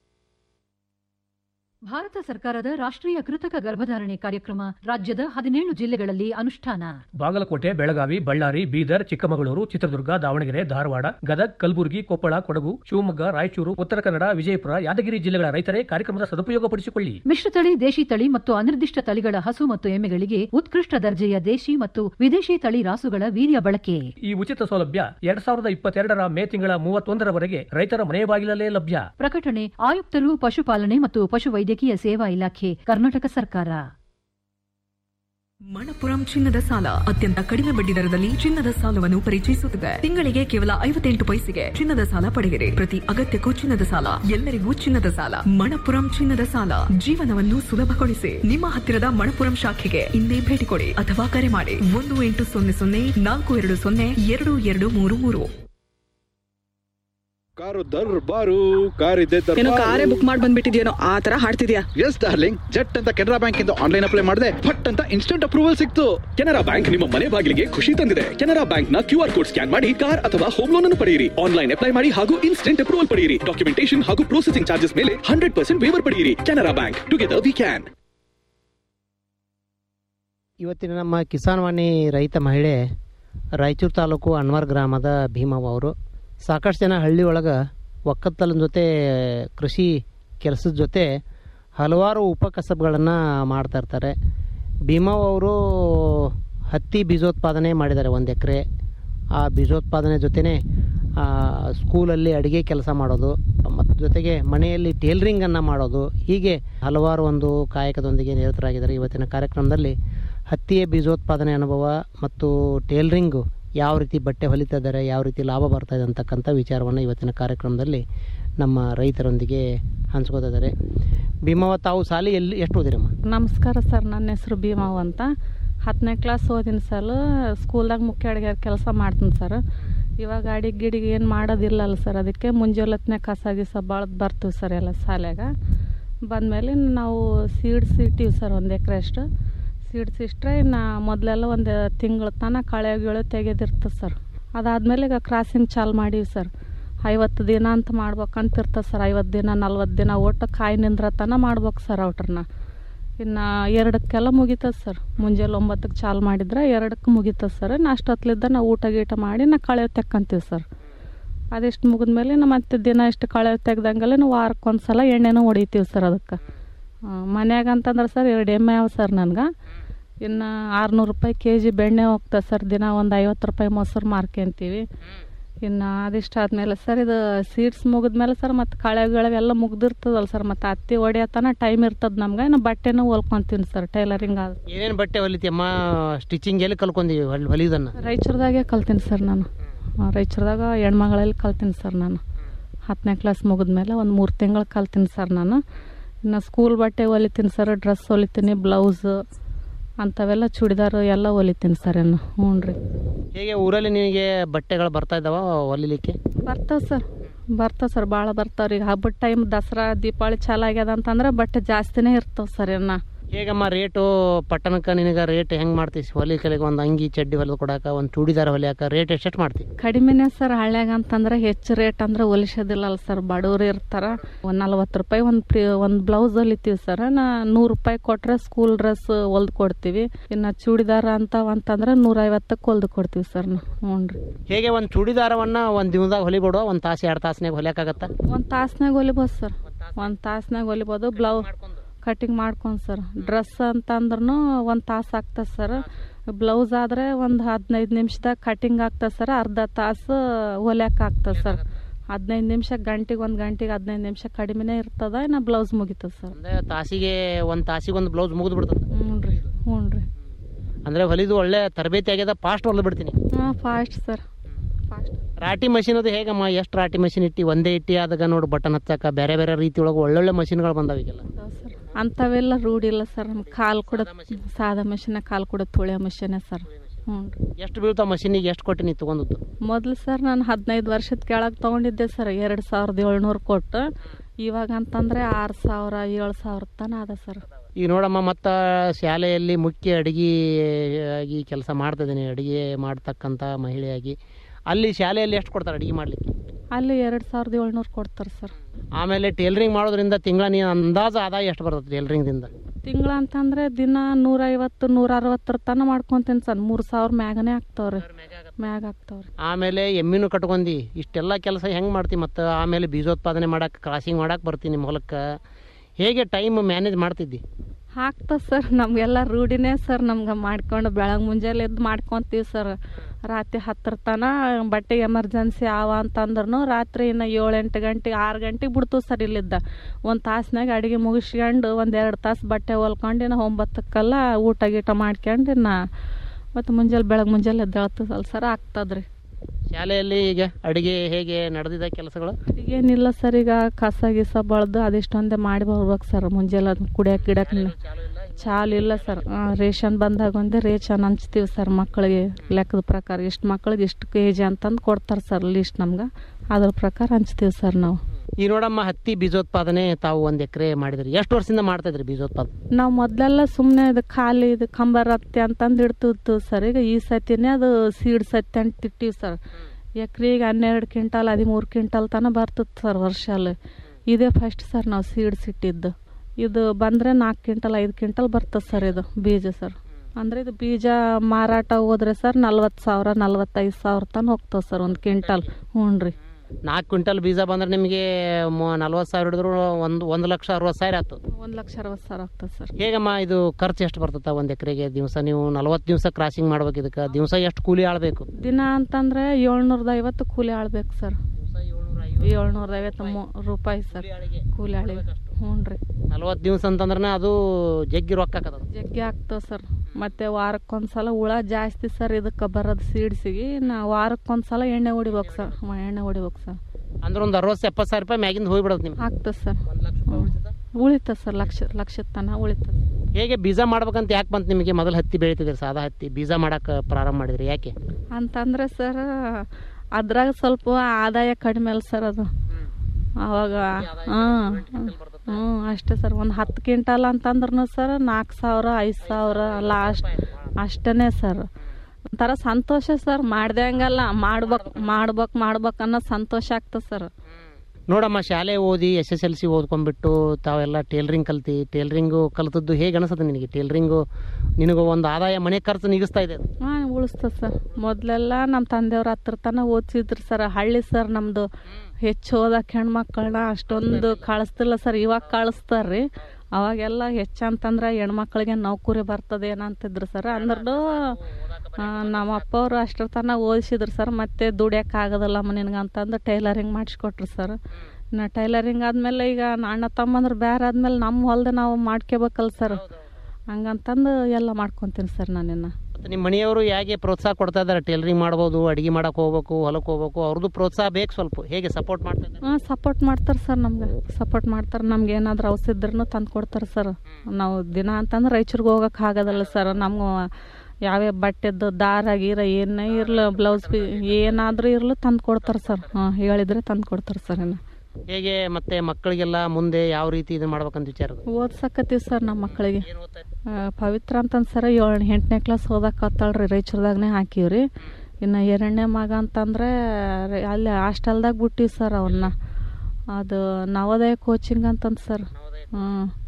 ಭಾರತ ಸರ್ಕಾರದ ರಾಷ್ಟ್ರೀಯ ಕೃತಕ ಗರ್ಭಧಾರಣೆ ಕಾರ್ಯಕ್ರಮ ರಾಜ್ಯದ ಹದಿನೇಳು ಜಿಲ್ಲೆಗಳಲ್ಲಿ ಅನುಷ್ಠಾನ ಬಾಗಲಕೋಟೆ ಬೆಳಗಾವಿ ಬಳ್ಳಾರಿ ಬೀದರ್ ಚಿಕ್ಕಮಗಳೂರು ಚಿತ್ರದುರ್ಗ ದಾವಣಗೆರೆ ಧಾರವಾಡ ಗದಗ್ ಕಲಬುರಗಿ ಕೊಪ್ಪಳ ಕೊಡಗು ಶಿವಮೊಗ್ಗ ರಾಯಚೂರು ಉತ್ತರ ಕನ್ನಡ ವಿಜಯಪುರ ಯಾದಗಿರಿ ಜಿಲ್ಲೆಗಳ ರೈತರೇ ಕಾರ್ಯಕ್ರಮದ ಸದುಪಯೋಗಪಡಿಸಿಕೊಳ್ಳಿ ಮಿಶ್ರತಳಿ ದೇಶಿ ತಳಿ ಮತ್ತು ಅನಿರ್ದಿಷ್ಟ ತಳಿಗಳ ಹಸು ಮತ್ತು ಎಮ್ಮೆಗಳಿಗೆ ಉತ್ಕೃಷ್ಟ ದರ್ಜೆಯ ದೇಶಿ ಮತ್ತು ವಿದೇಶಿ ತಳಿ ರಾಸುಗಳ ವೀರ್ಯ ಬಳಕೆ ಈ ಉಚಿತ ಸೌಲಭ್ಯ ಎರಡ್ ಸಾವಿರದ ಇಪ್ಪತ್ತೆರಡರ ಮೇ ತಿಂಗಳ ಮೂವತ್ತೊಂದರವರೆಗೆ ರೈತರ ಮನೆ ಬಾಗಿಲಲ್ಲೇ ಲಭ್ಯ ಪ್ರಕಟಣೆ ಆಯುಕ್ತರು ಪಶುಪಾಲನೆ ಮತ್ತು ಪಶುವೈದ್ಯಕೀಯ ಸೇವಾ ಇಲಾಖೆ ಕರ್ನಾಟಕ ಸರ್ಕಾರ ಮಣಪುರಂ ಚಿನ್ನದ ಸಾಲ ಅತ್ಯಂತ ಕಡಿಮೆ ಬಡ್ಡಿ ದರದಲ್ಲಿ ಚಿನ್ನದ ಸಾಲವನ್ನು ಪರಿಚಯಿಸುತ್ತಿದೆ ತಿಂಗಳಿಗೆ ಕೇವಲ ಐವತ್ತೆಂಟು ಪೈಸೆಗೆ ಚಿನ್ನದ ಸಾಲ ಪಡೆಯಿರಿ ಪ್ರತಿ ಅಗತ್ಯಕ್ಕೂ ಚಿನ್ನದ ಸಾಲ ಎಲ್ಲರಿಗೂ ಚಿನ್ನದ ಸಾಲ ಮಣಪುರಂ ಚಿನ್ನದ ಸಾಲ ಜೀವನವನ್ನು ಸುಲಭಗೊಳಿಸಿ ನಿಮ್ಮ ಹತ್ತಿರದ ಮಣಪುರಂ ಶಾಖೆಗೆ ಇಂದೇ ಭೇಟಿ ಕೊಡಿ ಅಥವಾ ಕರೆ ಮಾಡಿ ಒಂದು ಎಂಟು ಸೊನ್ನೆ ಸೊನ್ನೆ ನಾಲ್ಕು ಎರಡು ಸೊನ್ನೆ ಎರಡು ಎರಡು ಮೂರು ಮೂರು ಕಾರು ದರ್ಬಾರು ಕಾರ್ ಇದೆ ಏನೋ ಕಾರೇ ಬುಕ್ ಮಾಡಿ ಬಂದ್ಬಿಟ್ಟಿದ್ಯೇನೋ ಆ ತರ ಹಾಡ್ತಿದ್ಯಾ ಎಸ್ ಡಾರ್ಲಿಂಗ್ ಜಟ್ ಅಂತ ಕೆನರಾ ಬ್ಯಾಂಕ್ ಇಂದ ಆನ್ಲೈನ್ ಅಪ್ಲೈ ಮಾಡಿದೆ ಫಟ್ ಅಂತ ಇನ್ಸ್ಟೆಂಟ್ ಅಪ್ರೂವಲ್ ಸಿಕ್ತು ಕೆನರಾ ಬ್ಯಾಂಕ್ ನಿಮ್ಮ ಮನೆ ಬಾಗಿಲಿಗೆ ಖುಷಿ ತಂದಿದೆ ಕೆನರಾ ಬ್ಯಾಂಕ್ ನ ಕ್ಯೂ ಆರ್ ಕೋಡ್ ಸ್ಕ್ಯಾನ್ ಮಾಡಿ ಕಾರ್ ಅಥವಾ ಹೋಮ್ ಲೋನ್ ಅನ್ನು ಪಡೆಯಿರಿ ಆನ್ಲೈನ್ ಅಪ್ಲೈ ಮಾಡಿ ಹಾಗೂ ಇನ್ಸ್ಟೆಂಟ್ ಅಪ್ರೂವಲ್ ಪಡೆಯಿರಿ ಡಾಕ್ಯುಮೆಂಟೇಶನ್ ಹಾಗೂ ಪ್ರೊಸೆಸಿಂಗ್ ಚಾರ್ಜಸ್ ಮೇಲೆ ಹಂಡ್ರೆಡ್ ಪರ್ಸೆಂಟ್ ವೇವರ್ ಪಡೆಯಿರಿ Canara bank together we can ಇವತ್ತಿನ ನಮ್ಮ ಕಿಸಾನ್ ವಾಣಿ ರೈತ ಮಹಿಳೆ ರಾಯಚೂರು ತಾಲೂಕು ಅನ್ವರ್ ಗ್ರಾಮದ ಭೀಮವ್ವ ಅವರು ಸಾಕಷ್ಟು ಜನ ಹಳ್ಳಿ ಒಳಗೆ ಒಕ್ಕತ್ತಲನ ಜೊತೆ ಕೃಷಿ ಕೆಲಸದ ಜೊತೆ ಹಲವಾರು ಉಪಕಸಬುಗಳನ್ನು ಮಾಡ್ತಾ ಇರ್ತಾರೆ ಭೀಮವ್ವ ಅವರು ಹತ್ತಿ ಬೀಜೋತ್ಪಾದನೆ ಮಾಡಿದ್ದಾರೆ ಒಂದು ಎಕರೆ ಆ ಬೀಜೋತ್ಪಾದನೆ ಜೊತೆನೇ ಸ್ಕೂಲಲ್ಲಿ ಅಡುಗೆ ಕೆಲಸ ಮಾಡೋದು ಮತ್ತು ಜೊತೆಗೆ ಮನೆಯಲ್ಲಿ ಟೇಲರಿಂಗನ್ನು ಮಾಡೋದು ಹೀಗೆ ಹಲವಾರು ಒಂದು ಕಾಯಕದೊಂದಿಗೆ ನಿರತರಾಗಿದ್ದಾರೆ ಇವತ್ತಿನ ಕಾರ್ಯಕ್ರಮದಲ್ಲಿ ಹತ್ತಿಯ ಬೀಜೋತ್ಪಾದನೆ ಅನುಭವ ಮತ್ತು ಟೇಲರಿಂಗು ಯಾವ ರೀತಿ ಬಟ್ಟೆ ಹೊಲಿತಾ ಇದ್ದಾರೆ ಯಾವ ರೀತಿ ಲಾಭ ಬರ್ತಾ ಇದೆ ಅಂತಕ್ಕಂಥ ವಿಚಾರವನ್ನು ಇವತ್ತಿನ ಕಾರ್ಯಕ್ರಮದಲ್ಲಿ ನಮ್ಮ ರೈತರೊಂದಿಗೆ ಹಂಚ್ಕೋತಾ ಇದ್ದಾರೆ ಭೀಮವ್ವ ತಾವು ಸಾಲಿ ಎಲ್ಲಿ ಎಷ್ಟು ಓದಿರಮ್ಮ ನಮಸ್ಕಾರ ಸರ್ ನನ್ನ ಹೆಸರು ಭೀಮಾವ್ ಅಂತ ಹತ್ತನೇ ಕ್ಲಾಸ್ ಓದಿನ ಸಲ ಸ್ಕೂಲ್ದಾಗ ಮುಖ್ಯ ಅಡುಗೆ ಕೆಲಸ ಮಾಡ್ತೀನಿ ಸರ್ ಇವಾಗ ಅಡಿಗೆ ಗಿಡಿಗೆ ಏನು ಮಾಡೋದಿಲ್ಲಲ್ಲ ಸರ್ ಅದಕ್ಕೆ ಮುಂಜಾನೆ ಕಸ ಗಿಸ ಬಳದು ಬರ್ತೀವಿ ಸರ್ ಎಲ್ಲ ಶಾಲ್ಯಾಗ ಬಂದಮೇಲೆ ನಾವು ಸೀಡ್ಸ್ ಇಟ್ಟಿವಿ ಸರ್ ಒಂದು ಎಕರೆ ಅಷ್ಟು ಸೀಡ್ಸ್ ಇಷ್ಟರೆ ಇನ್ನು ಮೊದಲೆಲ್ಲ ಒಂದು ತಿಂಗಳ ತನಕ ಕಳೆ ಗಿಳೆ ತೆಗೆದಿರ್ತದೆ ಸರ್ ಅದಾದಮೇಲೆ ಈಗ ಕ್ರಾಸಿಂಗ್ ಚಾಲು ಮಾಡೀವಿ ಸರ್ ಐವತ್ತು ದಿನ ಅಂತ ಮಾಡ್ಬೇಕಂತ ಇರ್ತದೆ ಸರ್ ಐವತ್ತು ದಿನ ನಲ್ವತ್ತು ದಿನ ಒಟ್ಟು ಕಾಯಿ ನಿಂದ್ರ ತನ ಮಾಡ್ಬೇಕು ಸರ್ ಔಟ್ರನ್ನ ಇನ್ನು ಎರಡಕ್ಕೆಲ್ಲ ಮುಗೀತದೆ ಸರ್ ಮುಂಜಾನೆ ಒಂಬತ್ತಕ್ಕೆ ಚಾಲು ಮಾಡಿದ್ರೆ ಎರಡಕ್ಕೆ ಮುಗೀತದೆ ಸರ್ ಇನ್ನು ಅಷ್ಟೊತ್ತಲಿದ್ದ ನಾವು ಊಟ ಗೀಟ ಮಾಡಿ ನಾ ಕಳೆ ತೆಕ್ಕಂತೀವಿ ಸರ್ ಅದಿಷ್ಟು ಮುಗಿದ್ಮೇಲೆ ನಾವು ಮತ್ತೆ ದಿನ ಇಷ್ಟು ಕಳೆ ತೆಗ್ದಂಗೆಲ್ಲ ನಾವು ವಾರಕ್ಕೆ ಒಂದು ಸಲ ಎಣ್ಣೆನೂ ಹೊಡಿತೀವಿ ಸರ್ ಅದಕ್ಕೆ ಮನ್ಯಾಗ ಅಂತಂದ್ರೆ ಸರ್ ಎರಡು ಎಮ್ಮೆ ಅವ ಸರ್ ನನಗೆ ಇನ್ನು ಆರುನೂರು ರೂಪಾಯಿ ಕೆ ಜಿ ಬೆಣ್ಣೆ ಹೋಗ್ತದೆ ಸರ್ ದಿನ ಒಂದು ಐವತ್ತು ರೂಪಾಯಿ ಮೊಸರು ಮಾರ್ಕೊಂತೀವಿ ಇನ್ನು ಅದಿಷ್ಟು ಆದಮೇಲೆ ಸರ್ ಇದು ಸೀಡ್ಸ್ ಮುಗಿದ್ಮೇಲೆ ಸರ್ ಮತ್ತು ಕಳೆಗಳೆಲ್ಲ ಮುಗ್ದಿರ್ತದಲ್ಲ ಸರ್ ಮತ್ತು ಹತ್ತಿ ಹೊಡಿಯತನ ಟೈಮ್ ಇರ್ತದೆ ನಮ್ಗೆ ಇನ್ನು ಬಟ್ಟೆನೂ ಹೊಲ್ಕೊಂತೀನಿ ಸರ್ ಟೈಲರಿಂಗ್ ಅದು ಏನೇನು ಬಟ್ಟೆ ಹೊಲಿತೀಯಮ್ಮ ಸ್ಟಿಚಿಂಗ್ ಎಲ್ಲಿ ಕಲ್ಕೊಂಡೀವಿ ಹೊಲ್ ಹೊಲಿಯೋದನ್ನು ರಾಯಚೂರ್ದಾಗೆ ಕಲ್ತೀನಿ ಸರ್ ನಾನು ಆ, ರಾಯಚೂರ್ದಾಗ ಹೆಣ್ಮಗಳಲ್ಲಿ ಕಲ್ತೀನಿ ಸರ್ ನಾನು ಹತ್ತನೇ ಕ್ಲಾಸ್ ಮುಗಿದ್ಮೇಲೆ ಒಂದು ಮೂರು ತಿಂಗಳು ಕಲ್ತೀನಿ ಸರ್ ನಾನು ಇನ್ನು ಸ್ಕೂಲ್ ಬಟ್ಟೆ ಹೊಲಿತೀನಿ ಸರ್ ಡ್ರೆಸ್ ಹೊಲಿತೀನಿ ಬ್ಲೌಸ್ ಅಂಥವೆಲ್ಲ ಚೂಡಿದಾರು ಎಲ್ಲ ಹೊಲಿತೀನಿ ಸರ್ ಇನ್ನು ಹ್ಞೂ ರೀ ಹೇಗೆ ಊರಲ್ಲಿ ನಿನಗೆ ಬಟ್ಟೆಗಳು ಬರ್ತಾ ಇದ್ದಾವ ಹೊಲಿಲಿಕ್ಕೆ ಬರ್ತಾವೆ ಸರ್ ಬರ್ತಾವ ಸರ್ ಭಾಳ ಬರ್ತಾವ್ರಿ ಈಗ ಹಬ್ಬದ ಟೈಮ್ ದಸರಾ ದೀಪಾವಳಿ ಚಾಲು ಆಗ್ಯದ ಅಂತಂದ್ರೆ ಬಟ್ಟೆ ಜಾಸ್ತಿನೇ ಇರ್ತಾವ ಸರ್ ಇನ್ನ ಹೇಗಮ್ಮ ರೇಟು ಪಟ್ಟಣಕ್ಕೆ ನಿನಗೆ ರೇಟ್ ಹೆಂಗೆ ಮಾಡ್ತೀವಿ ಹೊಲಿ ಕಲೆಗೆ ಒಂದು ಅಂಗಿ ಚಡ್ಡಿ ಹೊಲಿದು ಕೊಡಾಕ ಒಂದು ಚೂಡಿದಾರ ಹೊಲಿಯಾಕ ರೇಟ್ ಎಷ್ಟೆಷ್ಟು ಮಾಡ್ತೀವಿ ಕಡಿಮೆನೇ ಸರ್ ಹಳ್ಳ್ಯಾಗ ಅಂತಂದ್ರೆ ಹೆಚ್ಚು ರೇಟ್ ಅಂದ್ರೆ ಹೊಲಿಸೋದಿಲ್ಲಲ್ಲ ಸರ್ ಬಡವ್ರು ಇರ್ತಾರ ಒಂದು ನಲ್ವತ್ತು ರೂಪಾಯಿ ಒಂದು ಪ್ರಿ ಒಂದು ಬ್ಲೌಸ್ ಹೊಲಿತೀವಿ ಸರ್ ನಾ ನೂರು ರೂಪಾಯಿ ಕೊಟ್ರೆ ಸ್ಕೂಲ್ ಡ್ರೆಸ್ ಹೊಲ್ದು ಕೊಡ್ತೀವಿ ಇನ್ನು ಚೂಡಿದಾರ ಅಂತ ಅಂತಂದ್ರೆ ನೂರೈವತ್ತಕ್ಕೆ ಹೊಲ್ದು ಕೊಡ್ತೀವಿ ಸರ್ ಹ್ಞೂ ರೀ ಹೇಗೆ ಒಂದು ಚೂಡಿದಾರವನ್ನ ಒಂದು ದಿನದಾಗ ಹೊಲಿಬಿಡು ಒಂದು ತಾಸು ಎರಡು ತಾಸ್ನಾಗ ಹೊಲಿಯೋಕ್ಕಾಗತ್ತಾ ಒಂದು ತಾಸ್ನಾಗ ಹೊಲಿಬೋದು ಸರ್ ಒಂದು ತಾಸ್ನಾಗ ಹೊಲಿಬೋದು ಬ್ಲೌ ಕಟಿಂಗ್ ಮಾಡ್ಕೊಂಡು ಸರ್ ಡ್ರೆಸ್ ಅಂತಂದ್ರೂ ಒಂದು ತಾಸು ಆಗ್ತದೆ ಸರ್ ಬ್ಲೌಸ್ ಆದರೆ ಒಂದು ಹದಿನೈದು ನಿಮಿಷದಾಗ ಕಟಿಂಗ್ ಆಗ್ತದೆ ಸರ್ ಅರ್ಧ ತಾಸು ಹೊಲಿಯಕ್ಕೆ ಆಗ್ತದೆ ಸರ್ ಹದಿನೈದು ನಿಮಿಷ ಗಂಟೆಗೆ ಒಂದು ಗಂಟೆಗೆ ಹದಿನೈದು ನಿಮಿಷ ಕಡಿಮೆನೇ ಇರ್ತದ ಇನ್ನು ಬ್ಲೌಸ್ ಮುಗಿತದೆ ಸರ್ ಅಂದ್ರೆ ತಾಸಿಗೆ ಒಂದು ತಾಸಿಗೆ ಒಂದು ಬ್ಲೌಸ್ ಮುಗಿದು ಬಿಡ್ತದೆ ಹ್ಞೂ ರೀ ಹ್ಞೂ ರೀ ಅಂದ್ರೆ ಹೊಲಿದು ಒಳ್ಳೆ ತರಬೇತಿ ಆಗ್ಯದ ಫಾಸ್ಟ್ ಹೊಲಿದು ಬಿಡ್ತೀನಿ ಹಾಂ ಫಾಸ್ಟ್ ಸರ್ ರಾಟಿ ಮಷಿನ್ ಅದು ಹೇಗಮ್ಮ ಎಷ್ಟು ರಾಟಿ ಮಷಿನ್ ಇಟ್ಟು ಒಂದೇ ಇಟ್ಟಿ ಆದಾಗ ನೋಡು ಬಟನ್ ಹಚ್ಚಕ ಬೇರೆ ಬೇರೆ ರೀತಿ ಒಳಗೆ ಒಳ್ಳೊಳ್ಳೆ ಮಷಿನ್ಗಳು ಬಂದಾವ ಈಗೆಲ್ಲ ಅಂಥವೆಲ್ಲ ರೂಢಿ ಇಲ್ಲ ಸರ್ ನಮ್ಗೆ ಕಾಲು ಕೂಡ ಸಾದಾ ಮಿಷಿನ ಕಾಲು ಕೂಡ ತೊಳೆಯೋ ಮಿಷಿನೇ ಸರ್ ಹ್ಞೂ ರೀ ಎಷ್ಟು ಬೀಳ್ತಾವ ಮಷಿನಿಗೆ ಎಷ್ಟು ಕೊಟ್ಟು ನೀ ತಗೊಂಡದ್ದು ಮೊದಲು ಸರ್ ನಾನು ಹದಿನೈದು ವರ್ಷದ ಕೆಳಗೆ ತೊಗೊಂಡಿದ್ದೆ ಸರ್ ಎರಡು ಸಾವಿರದ ಏಳ್ನೂರು ಕೊಟ್ಟು ಇವಾಗ ಅಂತಂದರೆ ಆರು ಸಾವಿರ ಏಳು ಸಾವಿರ ತನಕ ಅದ ಸರ್ ಈಗ ನೋಡಮ್ಮ ಮತ್ತು ಶಾಲೆಯಲ್ಲಿ ಮುಖ್ಯ ಅಡುಗೆ ಆಗಿ ಕೆಲಸ ಮಾಡ್ತಿದ್ದೀನಿ ಅಡುಗೆ ಮಾಡ್ತಕ್ಕಂಥ ಮಹಿಳೆಯಾಗಿ ಅಲ್ಲಿ ಶಾಲೆಯಲ್ಲಿ ಎಷ್ಟು ಕೊಡ್ತಾರೆ ಅಡುಗೆ ಮಾಡ್ಲಿಕ್ಕೆ ಅಲ್ಲಿ ಎರಡು ಸಾವಿರದ ಏಳ್ನೂರು ಕೊಡ್ತಾರೆ ಸರ್ ಆಮೇಲೆ ಟೇಲರಿಂಗ್ ಮಾಡೋದ್ರಿಂದ ತಿಂಗಳ ನೀನು ಅಂದಾಜು ಆದಾಯ ಎಷ್ಟು ಬರ್ತದೆ ಟೇಲರಿಂಗ್ದಿಂದ ತಿಂಗಳ ಅಂತಂದ್ರೆ ದಿನ ನೂರೈವತ್ತು ನೂರ ಅರವತ್ತರ ತನಕ ಮಾಡ್ಕೊಂತೀನಿ ಸರ್ ಮೂರು ಸಾವಿರ ಮ್ಯಾಗನೇ ಆಗ್ತಾವ್ರಿ ಮ್ಯಾಗ ಆಗ್ತಾವ್ರಿ ಆಮೇಲೆ ಎಮ್ಮಿನೂ ಕಟ್ಕೊಂಡಿ ಇಷ್ಟೆಲ್ಲ ಕೆಲಸ ಹೆಂಗೆ ಮಾಡ್ತಿ ಮತ್ತು ಆಮೇಲೆ ಬೀಜೋತ್ಪಾದನೆ ಮಾಡಕ್ಕೆ ಕ್ರಾಸಿಂಗ್ ಮಾಡಕ್ಕೆ ಬರ್ತೀನಿ ನಿಮ್ಮ ಹೊಲಕ್ಕೆ ಹೇಗೆ ಟೈಮ್ ಮ್ಯಾನೇಜ್ ಮಾಡ್ತಿದ್ದಿ ಆಗ್ತದೆ ಸರ್ ನಮಗೆಲ್ಲ ರೂಢಿನೇ ಸರ್ ನಮ್ಗೆ ಮಾಡ್ಕೊಂಡು ಬೆಳಗ್ಗೆ ಮುಂಜಾನೆ ಎದ್ದು ಮಾಡ್ಕೊತೀವಿ ಸರ್ ರಾತ್ರಿ ಹತ್ತರ ತನ ಬಟ್ಟೆ ಎಮರ್ಜೆನ್ಸಿ ಆವ ಅಂತಂದ್ರೂ ರಾತ್ರಿ ಇನ್ನು ಏಳು ಎಂಟು ಗಂಟೆಗೆ ಆರು ಗಂಟೆಗೆ ಬಿಡ್ತು ಸರ್ ಇಲ್ಲಿದ್ದ ಒಂದು ತಾಸ್ನಾಗ ಅಡುಗೆ ಮುಗಿಸ್ಕೊಂಡು ಒಂದು ಎರಡು ತಾಸು ಬಟ್ಟೆ ಹೊಲ್ಕೊಂಡು ಇನ್ನು ಒಂಬತ್ತಕ್ಕೆಲ್ಲ ಊಟ ಗೀಟ ಮಾಡ್ಕೊಂಡು ಇನ್ನು ಮತ್ತು ಮುಂಜಾನೆ ಬೆಳಗ್ಗೆ ಮುಂಜಾನೆ ಎದ್ದೇಳ್ತದಲ್ಲ ಸರ್ ಆಗ್ತದ್ರಿ ಶಾಲೆಯಲ್ಲಿ ಈಗ ಅಡುಗೆ ಹೇಗೆ ನಡೆದಿದೆ ಕೆಲಸಗಳು ಏನಿಲ್ಲ ಸರ್ ಈಗ ಕಸ ಗಿಸ ಬಳ್ದು ಅದಿಷ್ಟೊಂದೇ ಮಾಡಿ ಬರ್ಬೇಕು ಸರ್ ಮುಂಜಾನೆ ಅದು ಕುಡಿಯಕ್ಕೆ ಗಿಡಕ್ಕೆ ಚಾಲು ಇಲ್ಲ ಸರ್ ಆ, ರೇಷನ್ ಬಂದಾಗ ಒಂದೇ ರೇಷನ್ ಹಂಚ್ತೀವಿ ಸರ್ ಮಕ್ಕಳಿಗೆ ಲೆಕ್ಕದ ಪ್ರಕಾರ ಇಷ್ಟು ಮಕ್ಕಳಿಗೆ ಇಷ್ಟು ಕೆ ಜಿ ಅಂತಂದು ಕೊಡ್ತಾರೆ ಸರ್ ಲಿಸ್ಟ್ ನಮ್ಗೆ ಅದ್ರ ಪ್ರಕಾರ ಹಂಚ್ತೀವಿ ಸರ್ ನಾವು ಈ ನೋಡಮ್ಮ ಹತ್ತಿ ಬೀಜೋತ್ಪಾದನೆ ತಾವು ಒಂದು ಎಕರೆ ಮಾಡಿದ್ರಿ ಎಷ್ಟು ವರ್ಷದಿಂದ ಮಾಡ್ತಾ ಇದ್ರಿ ಬೀಜೋತ್ಪಾದನೆ ನಾವು ಮೊದಲೆಲ್ಲ ಸುಮ್ಮನೆ ಇದು ಖಾಲಿ ಇದು ಕಂಬರ್ ಹತ್ತಿ ಅಂತಂದು ಇಡ್ತಿತ್ತು ಸರ್ ಈಗ ಈ ಸತಿನೇ ಅದು ಸೀಡ್ ಸತ್ತಿ ಅಂತ ಇಟ್ಟಿವಿ ಸರ್ ಎಕ್ರೆಗೆ ಹನ್ನೆರಡು ಕ್ವಿಂಟಲ್ ಹದಿಮೂರು ಕ್ವಿಂಟಲ್ ತನಕ ಬರ್ತಿತ್ತು ಸರ್ ವರ್ಷಲ್ಲಿ ಇದೇ ಫಸ್ಟ್ ಸರ್ ನಾವು ಸೀಡ್ಸ್ ಇಟ್ಟಿದ್ದು ಇದು ಬಂದರೆ ನಾಲ್ಕು ಕ್ವಿಂಟಲ್ ಐದು ಕ್ವಿಂಟಲ್ ಬರ್ತದೆ ಸರ್ ಇದು ಬೀಜ ಸರ್ ಅಂದರೆ ಇದು ಬೀಜ ಮಾರಾಟ ಹೋದ್ರೆ ಸರ್ ನಲ್ವತ್ತು ಸಾವಿರ ನಲ್ವತ್ತೈದು ಸಾವಿರ ತನಕ ಹೋಗ್ತದೆ ಸರ್ ಒಂದು ಕ್ವಿಂಟಲ್ ಹ್ಞೂ ರೀ ನಾಲ್ಕು ಕ್ವಿಂಟಲ್ ಬೀಜ ಬಂದ್ರೆ ನಿಮಗೆ ನಲ್ವತ್ತು ಸಾವಿರ ಹಿಡಿದ್ರು ಒಂದು ಒಂದು ಲಕ್ಷ ಅರವತ್ತು ಸಾವಿರ ಆಯ್ತು ಒಂದು ಲಕ್ಷ ಅರವತ್ತು ಸಾವಿರ ಆಗ್ತದೆ ಸರ್ ಹೇಗಮ್ಮ ಇದು ಖರ್ಚು ಎಷ್ಟು ಬರ್ತದ ಒಂದು ಎಕರೆಗೆ ದಿವಸ ನೀವು ನಲ್ವತ್ತು ದಿವಸ ಕ್ರಾಸಿಂಗ್ ಮಾಡ್ಬೇಕು ಇದಕ್ಕೆ ದಿವಸ ಎಷ್ಟು ಕೂಲಿ ಆಳ್ಬೇಕು ದಿನ ಅಂತಂದ್ರೆ ಏಳ್ನೂರದ ಐವತ್ತು ಕೂಲಿ ಆಳ್ಬೇಕು ಸರ್ ಏಳ್ನೂರದ ಐವತ್ತು ಮೂ- ರೂಪಾಯಿ ಸರ್ ಕೂಲಿ ಆಳಿ ಹ್ಞೂ ರೀ ನಲ್ವತ್ತು ದಿವಸ ಅಂತಂದ್ರೆ ಅದು ಜಗ್ಗಿ ರೊಕ್ಕ ಆಕದ ಜಗ್ಗಿ ಆಗ್ತದೆ ಸರ್ ಮತ್ತೆ ವಾರಕ್ಕೊಂದ್ಸಲ ಹುಳ ಜಾಸ್ತಿ ಸರ್ ಇದಕ್ಕೆ ಬರೋದು ಸೀಡ್ಸಿಗೆ ನಾ ವಾರಕ್ಕೊಂದ್ಸಲ ಎಣ್ಣೆ ಹೊಡಿಬೇಕು ಸರ್ ಮ- ಎಣ್ಣೆ ಹೊಡಿಬೇಕು ಸರ್ ಅಂದ್ರೆ ಒಂದು ಅರವತ್ತು ಎಪ್ಪತ್ತು ಸಾವಿರ ರೂಪಾಯಿ ಮ್ಯಾಗಿಂದ ಹೋಗ್ಬಿಡೋದು ನಿಮ್ಗೆ ಆಗ್ತದೆ ಸರ್ ಉಳಿತದೆ ಸರ್ ಲಕ್ಷ ಲಕ್ಷದ ತನಕ ಉಳಿತದೆ ಹೇಗೆ ಬೀಜ ಮಾಡ್ಬೇಕಂತ ಯಾಕೆ ಬಂತು ನಿಮಗೆ ಮೊದಲು ಹತ್ತಿ ಬೆಳಿತಿದ್ರಿ ಸಾದಾ ಹತ್ತಿ ಬೀಜ ಮಾಡಕ್ಕೆ ಪ್ರಾರಂಭ ಮಾಡಿದ್ರಿ ಯಾಕೆ ಅಂತಂದ್ರೆ ಸರ್ ಅದ್ರಾಗ ಸ್ವಲ್ಪ ಆದಾಯ ಕಡಿಮೆ ಅಲ್ಲ ಸರ್ ಅದು ಅವಾಗ ಹಾಂ ಹ್ಞೂ ಅಷ್ಟೇ ಸರ್ ಒಂದು ಹತ್ತು ಕ್ವಿಂಟಲ್ ಅಂತಂದ್ರೂ ಸರ್ ನಾಲ್ಕು ಸಾವಿರ ಐದು ಸಾವಿರ ಲಾಸ್ಟ್ ಅಷ್ಟೇ ಸರ್ ಒಂಥರ ಸಂತೋಷ ಸರ್ ಮಾಡ್ದಂಗಲ್ಲ ಮಾಡ್ಬೇಕು ಮಾಡ್ಬೇಕು ಮಾಡ್ಬೇಕು ಅನ್ನೋ ಸಂತೋಷ ಆಗ್ತದೆ ಸರ್ ನೋಡಮ್ಮ ಶಾಲೆ ಓದಿ ಎಸ್ ಎಸ್ ಎಲ್ ಸಿ ಓದ್ಕೊಂಡ್ಬಿಟ್ಟು ತಾವೆಲ್ಲ ಟೇಲರಿಂಗ್ ಕಲ್ತಿ ಟೇಲರಿಂಗು ಕಲ್ತದ್ದು ಹೇಗೆ ಅನಿಸ್ತದೆ ನಿನಗೆ ಟೇಲರಿಂಗು ನಿನಗೆ ಒಂದು ಆದಾಯ ಮನೆ ಖರ್ಚು ನಿಗಿಸ್ತಾ ಇದೆ ಅದು ಹಾಂ ಉಳಿಸ್ತದೆ ಸರ್ ಮೊದಲೆಲ್ಲ ನಮ್ಮ ತಂದೆಯವ್ರ ಹತ್ರ ತನಕ ಓದಿಸಿದ್ರು ಸರ್ ಹಳ್ಳಿ ಸರ್ ನಮ್ಮದು ಹೆಚ್ಚು ಓದಕ್ಕೆ ಹೆಣ್ಮಕ್ಳನ್ನ ಅಷ್ಟೊಂದು ಕಳಿಸ್ತಿಲ್ಲ ಸರ್ ಇವಾಗ ಕಳಿಸ್ತಾರ್ರಿ ಅವಾಗೆಲ್ಲ ಹೆಚ್ಚಂತಂದ್ರೆ ಹೆಣ್ಮಕ್ಳಿಗೆ ನೌಕರಿ ಬರ್ತದೆ ಏನಂತಿದ್ರು ಸರ್ ಅಂದ್ರೂ ನಮ್ಮ ಅಪ್ಪವ್ರು ಅಷ್ಟರ ತನಕ ಓದಿಸಿದ್ರು ಸರ್ ಮತ್ತೆ ದುಡಿಯೋಕೆ ಆಗೋದಿಲ್ಲಮ್ಮ ನಿನಗೆ ಅಂತಂದು ಟೈಲರಿಂಗ್ ಮಾಡಿಸ್ಕೊಟ್ರು ಸರ್ ಇನ್ನು ಟೈಲರಿಂಗ್ ಆದಮೇಲೆ ಈಗ ಅಣ್ಣ ತಮ್ಮಂದ್ರೆ ಬೇರೆ ಆದ್ಮೇಲೆ ನಮ್ಮ ಹೊಲ್ದೆ ನಾವು ಮಾಡ್ಕೋಬೇಕಲ್ಲ ಸರ್ ಹಂಗಂತಂದು ಎಲ್ಲ ಮಾಡ್ಕೊತೀನಿ ಸರ್ ನಾನಿನ್ನು ಮತ್ತು ನಿಮ್ಮ ಮನೆಯವರು ಹೇಗೆ ಪ್ರೋತ್ಸಾಹ ಕೊಡ್ತಾ ಇದ್ದಾರೆ ಟೇಲರಿಂಗ್ ಮಾಡ್ಬೋದು ಅಡುಗೆ ಮಾಡಕ್ಕೆ ಹೋಗ್ಬೇಕು ಹೊಲಕ್ಕೆ ಹೋಗ್ಬೇಕು ಅವ್ರದ್ದು ಪ್ರೋತ್ಸಾಹ ಬೇಕು ಸ್ವಲ್ಪ ಹೇಗೆ ಸಪೋರ್ಟ್ ಮಾಡ್ತಾ ಇದ್ದಾರೆ ಹಾಂ ಸಪೋರ್ಟ್ ಮಾಡ್ತಾರೆ ಸರ್ ನಮ್ಗೆ ಸಪೋರ್ಟ್ ಮಾಡ್ತಾರೆ ನಮ್ಗೆ ಏನಾದರೂ ಔಷಧ ಇದ್ರೂ ತಂದು ಕೊಡ್ತಾರೆ ಸರ್ ನಾವು ದಿನ ಅಂತಂದ್ರೆ ರಾಯಚೂರಿಗೆ ಹೋಗಕ್ಕೆ ಆಗೋದಲ್ಲ ಸರ್ ನಮ್ಗೆ ಯಾವ್ಯಾವ ಬಟ್ಟೆದ್ದು ದಾರ ಗೀರ ಏನೇ ಇರ್ಲಿ ಬ್ಲೌಸ್ ಪೀ ಏನಾದರೂ ಇರ್ಲಿ ತಂದು ಕೊಡ್ತಾರೆ ಸರ್ ಹಾಂ ಹೇಳಿದ್ರೆ ತಂದು ಕೊಡ್ತಾರೆ ಸರ್ ಇನ್ನು ಹೇಗೆ ಮತ್ತೆ ಮಕ್ಕಳಿಗೆಲ್ಲ ಮುಂದೆ ಯಾವ ರೀತಿ ಇದನ್ನ ಮಾಡ್ಬೇಕಂತ ವಿಚಾರ ಅದು? ಓದ್ಸಕತ್ತೀವಿ ಸರ್ ನಮ್ಮ ಮಕ್ಕಳಿಗೆ ಆ, ಪವಿತ್ರ ಅಂತಂದು ಸರ ಏಳು ಎಂಟನೇ ಕ್ಲಾಸ್ ಓದಕತ್ತಾಳ್ರಿ ರಾಯಚೂರ್ದಾಗನೇ ಹಾಕೀವ್ರಿ ಇನ್ನು ಎರಡನೇ ಮಗ ಅಂತಂದ್ರೆ ರೆ- ಅಲ್ಲಿ ಹಾಸ್ಟೆಲ್ದಾಗ ಬಿಟ್ಟಿವಿ ಸರ್ ಅವನ್ನ ಅದು ನವೋದಯ ಕೋಚಿಂಗ್ ಅಂತಂದು ಸರ್ ಹ್ಞೂ